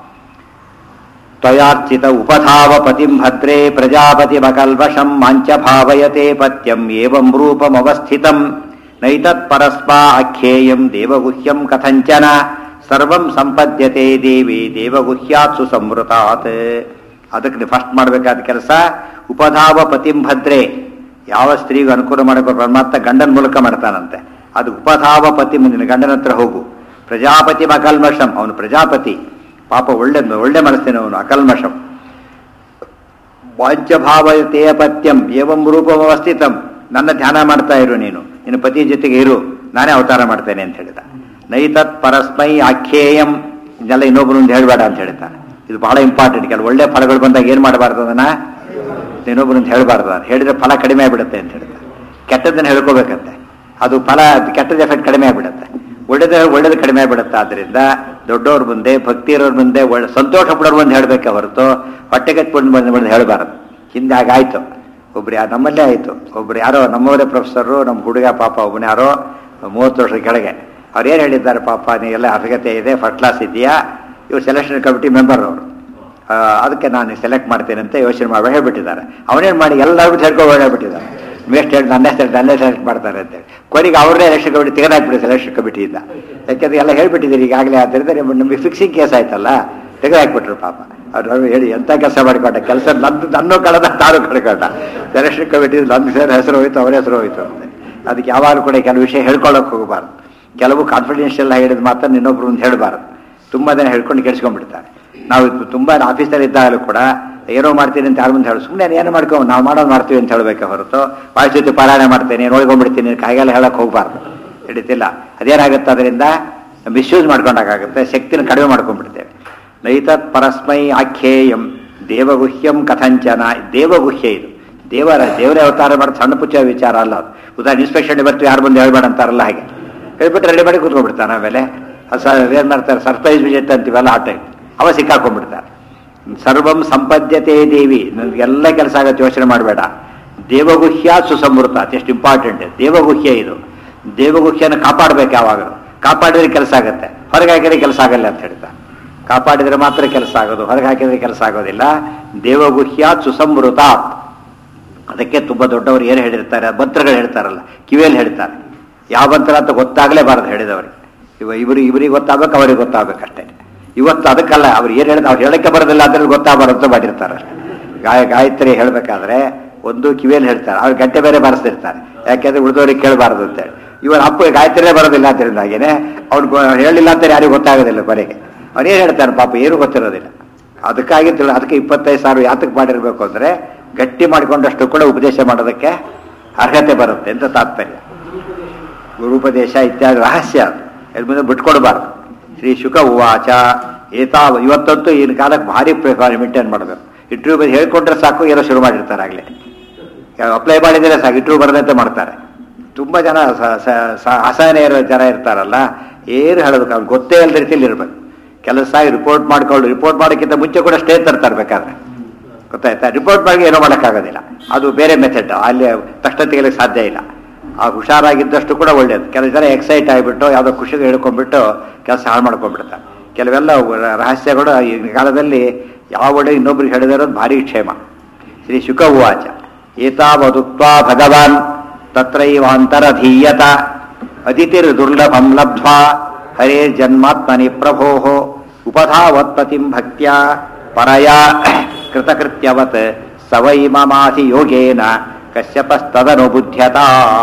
ತ್ವಯಾರ್ಚಿತ ಉಪಧಾವ ಪತಿಂ ಭದ್ರೇ ಪ್ರಜಾಪತಿಮಕಲ್ವಶಂ ಮಾಂಚ ಭಾವಯತೆ ಪತ್ಯಂ ಏವಂ ರೂಪಮವಸ್ಥಿತಂ ನೈತತ್ ಪರಸ್ಪಾ ಅಖ್ಯೇಯಂ ದೇವಗುಹ್ಯಂ ಕಥಂಚನ ಸರ್ವಂ ಸಂಪದ್ಯತೆ ದೇವಿ ದೇವಗುಹ್ಯಾತ್ಸು ಸಂವೃತಾತ್ ಅದಕ್ಕೆ ಫಸ್ಟ್ ಮಾಡಬೇಕಾದ ಕೆಲಸ ಉಪಧಾವ ಪತಿಂ ಭದ್ರೇ ಯಾವ ಸ್ತ್ರೀಗೂ ಅನುಕೂಲ ಮಾಡಬೇಕು ಪರಮಾತ್ಮ ಗಂಡನ ಮೂಲಕ ಮಾಡ್ತಾನಂತೆ ಅದು ಉಪಧಾವ ಪತಿ ಮುಂದಿನ ಗಂಡನ ಹತ್ರ ಹೋಗು ಪ್ರಜಾಪತಿ ಅಕಲ್ಮಷಂ ಅವನು ಪ್ರಜಾಪತಿ ಪಾಪ ಒಳ್ಳೆ ಒಳ್ಳೆ ಮನಸ್ಸಿನ ಅವನು ಅಕಲ್ಮಷಂ ವಾಚ್ಯಭಾವತೆಯ ಪತ್ಯಂ ಏವಂ ರೂಪಮವಸ್ಥಿತಂ ನನ್ನ ಧ್ಯಾನ ಮಾಡ್ತಾ ಇರು ನೀನು ನಿನ್ನ ಪತಿ ಜೊತೆಗೆ ಇರು ನಾನೇ ಅವತಾರ ಮಾಡ್ತೇನೆ ಅಂತ ಹೇಳಿದ ನೈತತ್ ಪರಸ್ಮೈ ಆಖ್ಯೇಯಂ ಇದೆಲ್ಲ ಇನ್ನೊಬ್ಬರು ಒಂದು ಹೇಳಬೇಡ ಅಂತ ಹೇಳ್ತಾನೆ ಇದು ಬಹಳ ಇಂಪಾರ್ಟೆಂಟ್ ಕೆಲವು ಒಳ್ಳೆ ಫಲಗಳು ಬಂದಾಗ ಏನು ಮಾಡಬಾರ್ದು ಅದನ್ನ ಇನ್ನೊಬ್ಬರು ಅಂತ ಹೇಳಬಾರ್ದು ಅದು ಹೇಳಿದ್ರೆ ಫಲ ಕಡಿಮೆ ಆಗ್ಬಿಡುತ್ತೆ ಅಂತ ಹೇಳ್ತಾರೆ ಕೆಟ್ಟದ್ದನ್ನು ಹೇಳ್ಕೋಬೇಕಂತೆ ಅದು ಫಲ ಕೆಟ್ಟದ ಎಫೆಕ್ಟ್ ಕಡಿಮೆ ಆಗ್ಬಿಡುತ್ತೆ ಒಳ್ಳೇದು ಒಳ್ಳೇದು ಕಡಿಮೆ ಆಗ್ಬಿಡುತ್ತೆ ಆದ್ರಿಂದ ದೊಡ್ಡವ್ರ ಮುಂದೆ ಭಕ್ತಿ ಇರೋರ್ ಮುಂದೆ ಒಳ್ಳೆ ಸಂತೋಷ ಪಡೋರು ಬಂದು ಹೇಳಬೇಕೆ ಹೊರತು ಹೊಟ್ಟೆ ಕಟ್ಕೊಂಡು ಬಂದು ಬಂದು ಹೇಳಬಾರ್ದು ಹಿಂದೆ ಹಾಗಾಯ್ತು ಒಬ್ರು ಯಾ ನಮ್ಮಲ್ಲೇ ಆಯ್ತು ಒಬ್ರು ಯಾರೋ ನಮ್ಮವರೇ ಪ್ರೊಫೆಸರು ನಮ್ಮ ಹುಡುಗ ಪಾಪ ಒಬ್ಬನ ಯಾರೋ ಮೂವತ್ತು ವರ್ಷದ ಕೆಳಗೆ ಅವ್ರು ಏನು ಹೇಳಿದ್ದಾರೆ ಪಾಪ ನೀವೆಲ್ಲ ಅರ್ಹತೆ ಇದೆ ಫಸ್ಟ್ ಕ್ಲಾಸ್ ಇದೆಯಾ ಇವ್ರು ಸೆಲೆಕ್ಷನ್ ಕಮಿಟಿ ಮೆಂಬರ್ ಅವರು ಆ, ಅದಕ್ಕೆ ನಾನು ಸೆಲೆಕ್ಟ್ ಮಾಡ್ತೇನೆ ಅಂತ ಯೋಚನೆ ಮಾಡಿ ಹೇಳ್ಬಿಟ್ಟಿದ್ದಾರೆ ಅವನೇನು ಮಾಡಿ ಎಲ್ಲರಿಗೂ ಸೇರ್ಕೊಂಡು ಹೇಳ್ಬಿಟ್ಟಿದ್ದಾರೆ ವೇಸ್ಟ್ ಹೇಳಿ ನನ್ನೇ ಸೆಲೆಕ್ಟ್ ನನ್ನೇ ಸೆಲೆಕ್ಟ್ ಮಾಡ್ತಾರೆ ಅಂತೇಳಿ ಕೊನೆಗೆ ಅವ್ರನ್ನೇ ಎಲೆಕ್ಷನ್ ಕಮಿಟಿ ತೆಗೆದಾಕ್ಬಿಡಿ ಸೆಲೆಕ್ಷನ್ ಕಮಿಟಿಯಿಂದ ಯಾಕೆಂದ್ರೆ ಎಲ್ಲ ಹೇಳ್ಬಿಟ್ಟಿದ್ದೀರಿ ಈಗಾಗಲೇ ಆದ್ದರಿಂದ ನಿಮ್ಮ ನಿಮಗೆ ಫಿಕ್ಸಿಂಗ್ ಕೇಸ್ ಆಯ್ತಲ್ಲ ತೆಗೆದಾಕ್ಬಿಟ್ರು ಪಾಪ ಅವ್ರು ಹೇಳಿ ಎಂಥ ಕೆಲಸ ಮಾಡಿಕೊಂಡ ಕೆಲಸ ನಂದು ನನ್ನೂ ಕಳೆದ ತಾನು ಕಳ್ಕೊಂಡ ಸೆಲೆಕ್ಷನ್ ಕಮಿಟಿ ನನ್ನ ಸೇರಿ ಹೆಸರು ಹೋಯ್ತು ಅವರ ಹೆಸರು ಹೋಯ್ತು ಅಂತ ಅದಕ್ಕೆ ಯಾವಾಗಲೂ ಕೂಡ ಕೆಲವು ವಿಷಯ ಹೇಳ್ಕೊಳ್ಳೋಕೆ ಹೋಗಬಾರ್ದು ಕೆಲವು ಕಾನ್ಫಿಡೆನ್ಷಿಯಲ್ ಹೇಳಿದ ಮಾತ್ರ ಇನ್ನೊಬ್ರು ಅಂತ ಹೇಳಬಾರ್ದು ತುಂಬ ದಿನ ಹೇಳ್ಕೊಂಡು ಕೆಡ್ಸ್ಕೊಂಡ್ಬಿಡ್ತಾರೆ ನಾವು ತುಂಬ ಆಫೀಸಲ್ಲಿ ಇದ್ದಾಗಲೂ ಕೂಡ ಏನೋ ಮಾಡ್ತೀನಿ ಅಂತ ಯಾರು ಮುಂದೆ ಹೇಳಿ ಸುಮ್ಮನೆ ಏನು ಮಾಡ್ಕೊ ನಾವು ಮಾಡೋದು ಮಾಡ್ತೀವಿ ಅಂತ ಹೇಳಬೇಕೆ ಹೊರತು ಭಾಳ ಜೊತೆ ಪಾರಾಯಣ ಮಾಡ್ತೇನೆ ನೋಡ್ಕೊಂಡ್ಬಿಡ್ತೀನಿ ಕಾಯಿಗೆಲ್ಲ ಹೇಳಕ್ಕೆ ಹೋಗಬಾರ್ದು ಹಿಡಿತಿಲ್ಲ ಅದೇನಾಗುತ್ತೆ ಅದರಿಂದ ಮಿಸ್ಯೂಸ್ ಮಾಡ್ಕೊಂಡಾಗುತ್ತೆ ಶಕ್ತಿನ ಕಡಿಮೆ ಮಾಡ್ಕೊಂಡ್ಬಿಡ್ತೇವೆ ನೈತತ್ ಪರಸ್ಮೈ ಆಖ್ಯೇಯಂ ದೇವಗುಹ್ಯಂ ಕಥಂಚನ ದೇವಗುಹ್ಯ ಇದು ದೇವರ ದೇವರೇ ಅವತಾರ ಮಾಡೋದು ಸಣ್ಣ ಪುಚ್ಚ ವಿಚಾರ ಅಲ್ಲ ಅದು ಉದಾಹರಣೆ ಇನ್ಸ್ಪೆಕ್ಷನ್ ಬರ್ತೀವಿ ಯಾರು ಬಂದು ಹೇಳ್ಬೇಡ ಅಂತಾರಲ್ಲ ಹಾಗೆ ಹೇಳ್ಬಿಟ್ಟು ರೆಡಿ ಮಾಡಿ ಕೂತ್ಕೊಂಡ್ಬಿಡ್ತಾನೆ ಆಮೇಲೆ ಏನು ಮಾಡ್ತಾರೆ ಸರ್ಪ್ರೈಸ್ ವಿಸಿಟ್ ಅಂತೀವಲ್ಲ ಆ ಟೈಮ್ ಅವ ಸಿಕ್ಕಾಕೊಂಡ್ಬಿಡ್ತಾರೆ ಸರ್ವಂ ಸಂಪದ್ಯತೆ ದೇವಿ ನನಗೆಲ್ಲ ಕೆಲಸ ಆಗತ್ತೆ ಯೋಚನೆ ಮಾಡಬೇಡ ದೇವಗುಹ್ಯ ಸುಸಮೃತ ಎಷ್ಟು ಇಂಪಾರ್ಟೆಂಟ್ ದೇವಗುಹ್ಯ ಇದು ದೇವಗುಹ್ಯನ ಕಾಪಾಡಬೇಕು ಯಾವಾಗ ಕಾಪಾಡಿದ್ರೆ ಕೆಲಸ ಆಗುತ್ತೆ ಹೊರಗೆ ಹಾಕಿದ್ರೆ ಕೆಲಸ ಆಗಲ್ಲ ಅಂತ ಹೇಳ್ತಾ ಕಾಪಾಡಿದ್ರೆ ಮಾತ್ರ ಕೆಲಸ ಆಗೋದು ಹೊರಗೆ ಹಾಕಿದ್ರೆ ಕೆಲಸ ಆಗೋದಿಲ್ಲ ದೇವಗುಹ್ಯ ಸುಸಮೃತ ಅದಕ್ಕೆ ತುಂಬ ದೊಡ್ಡವರು ಏನು ಹೇಳಿರ್ತಾರೆ ಮಂತ್ರಗಳು ಹೇಳ್ತಾರಲ್ಲ ಕಿವಿಯಲ್ಲಿ ಹೇಳ್ತಾರೆ ಯಾವ ಮಂತ್ರ ಅಂತ ಗೊತ್ತಾಗಲೇಬಾರದು ಹೇಳಿದವರಿಗೆ ಇವ ಇವರು ಇವರಿಗೆ ಗೊತ್ತಾಗಬೇಕು ಅವರಿಗೆ ಗೊತ್ತಾಗಬೇಕಷ್ಟೇ ಇವತ್ತು ಅದಕ್ಕಲ್ಲ ಅವ್ರು ಏನು ಹೇಳಿದ ಅವ್ರು ಹೇಳಕ್ಕೆ ಬರೋದಿಲ್ಲ ಅದ್ರಲ್ಲಿ ಗೊತ್ತಾಗಬಾರ್ದು ಅಂತ ಮಾಡಿರ್ತಾರೆ ಗಾಯ ಗಾಯತ್ರಿ ಹೇಳಬೇಕಾದ್ರೆ ಒಂದು ಕಿವಿಯಲ್ಲಿ ಹೇಳ್ತಾರೆ ಅವ್ರು ಗಂಟೆ ಬೇರೆ ಬಾರಿಸ್ತಿರ್ತಾರೆ ಯಾಕೆಂದ್ರೆ ಉಳಿದವ್ರಿಗೆ ಕೇಳಬಾರ್ದು ಅಂತೇಳಿ ಇವರ ಅಪ್ಪ ಗಾಯತ್ರಿನೇ ಬರೋದಿಲ್ಲ ಅದರಿಂದಾಗೇನೆ ಅವ್ನು ಹೇಳಿಲ್ಲ ಅಂತ ಯಾರಿಗೂ ಗೊತ್ತಾಗೋದಿಲ್ಲ ಕೊನೆಗೆ ಅವನೇನು ಹೇಳ್ತಾನೆ ಪಾಪ ಏನು ಗೊತ್ತಿರೋದಿಲ್ಲ ಅದಕ್ಕಾಗಿ ತಿಳಿ ಅದಕ್ಕೆ ಇಪ್ಪತ್ತೈದು ಸಾವಿರ ಯಾತಕ್ಕೆ ಮಾಡಿರ್ಬೇಕು ಅಂದರೆ ಗಟ್ಟಿ ಮಾಡಿಕೊಂಡಷ್ಟು ಕೂಡ ಉಪದೇಶ ಮಾಡೋದಕ್ಕೆ ಅರ್ಹತೆ ಬರುತ್ತೆ ಅಂತ ತಾತ್ಪರ್ಯ ಗುರುಪದೇಶ ಇತ್ಯಾದಿ ರಹಸ್ಯ ಅದು ಎಲ್ಲಿ ಮುಂದೆ ಬಿಟ್ಕೊಡ್ಬಾರ್ದು ಶ್ರೀ ಶುಕ ಉವಾಚ ಏತಾವ ಇವತ್ತಂತೂ ಈಗಿನ ಕಾಲಕ್ಕೆ ಭಾರಿ ಮೇಂಟೈನ್ ಮಾಡಬೇಕು ಇಂಟರ್ವ್ಯೂ ಬಂದು ಹೇಳ್ಕೊಂಡ್ರೆ ಸಾಕು ಏನೋ ಶುರು ಮಾಡಿರ್ತಾರೆ ಆಗಲೇ ಅಪ್ಲೈ ಮಾಡಿದರೆ ಸಾಕು ಇಂಟರ್ವ್ಯೂ ಬರದಂತೆ ಮಾಡ್ತಾರೆ ತುಂಬ ಜನ ಸ- ಸ- ಸ- ಅಸಹನೆ ಇರೋ ಜನ ಇರ್ತಾರಲ್ಲ ಏನು ಹೇಳೋದಕ್ಕೆ ಅವ್ರಿಗೆ ಗೊತ್ತೇ ಇಲ್ಲದ ರೀತಿಯಲ್ಲಿ ಇರಬೇಕು ಕೆಲಸ ರಿಪೋರ್ಟ್ ಮಾಡ್ಕೊಂಡು ರಿಪೋರ್ಟ್ ಮಾಡೋಕ್ಕಿಂತ ಮುಂಚೆ ಕೂಡ ಸ್ಟೇ ತರ್ತಾರೆ ಬೇಕಾದ್ರೆ ಗೊತ್ತಾಯ್ತಾ ರಿಪೋರ್ಟ್ ಮಾಡಿ ಏನೋ ಮಾಡೋಕ್ಕಾಗೋದಿಲ್ಲ ಅದು ಬೇರೆ ಮೆಥಡ್ ಅಲ್ಲಿ ತಕ್ಷಣ ತೆಗಿಲಿಕ್ಕೆ ಸಾಧ್ಯ ಇಲ್ಲ ಆ ಹುಷಾರಾಗಿದ್ದಷ್ಟು ಕೂಡ ಒಳ್ಳೇದು ಕೆಲವು ಜನ ಎಕ್ಸೈಟ್ ಆಗಿಬಿಟ್ಟು ಯಾವುದೋ ಖುಷಿಗೆ ಹೇಳ್ಕೊಂಡ್ಬಿಟ್ಟು ಕೆಲಸ ಹಾಳು ಮಾಡ್ಕೊಂಡ್ಬಿಡ್ತಾರೆ ಕೆಲವೆಲ್ಲ ರ- ರಹಸ್ಯಗಳು ಈ ಕಾಲದಲ್ಲಿ ಯಾವ ಒಳ್ಳೆ ಇನ್ನೊಬ್ರಿಗೆ ಹೇಳಿದಿರೋದು ಭಾರಿ ಕ್ಷೇಮ ಶ್ರೀ ಶುಕ ಉವಾಚ ಏತಾವದುಕ್ತ್ವಾ ಭಗವಾನ್ ತತ್ರೈವಾಂತರಧೀಯತ ಅದಿತಿರ್ ದುರ್ಲಭಂ ಲಬ್ಧ್ವಾ ಹರೇ ಜನ್ಮಾತ್ಮನಿ ಪ್ರಭೋ ಉಪಧಾವತ್ಪತಿಂ ಭಕ್ತ್ಯ ಪರಯಾ ಕೃತಕೃತ್ಯವತ್ ಸವೈ ಮಮಾಧಿ ಯೋಗೇನ ಕಶ್ಯಪಸ್ತದನುಬುಧ್ಯತ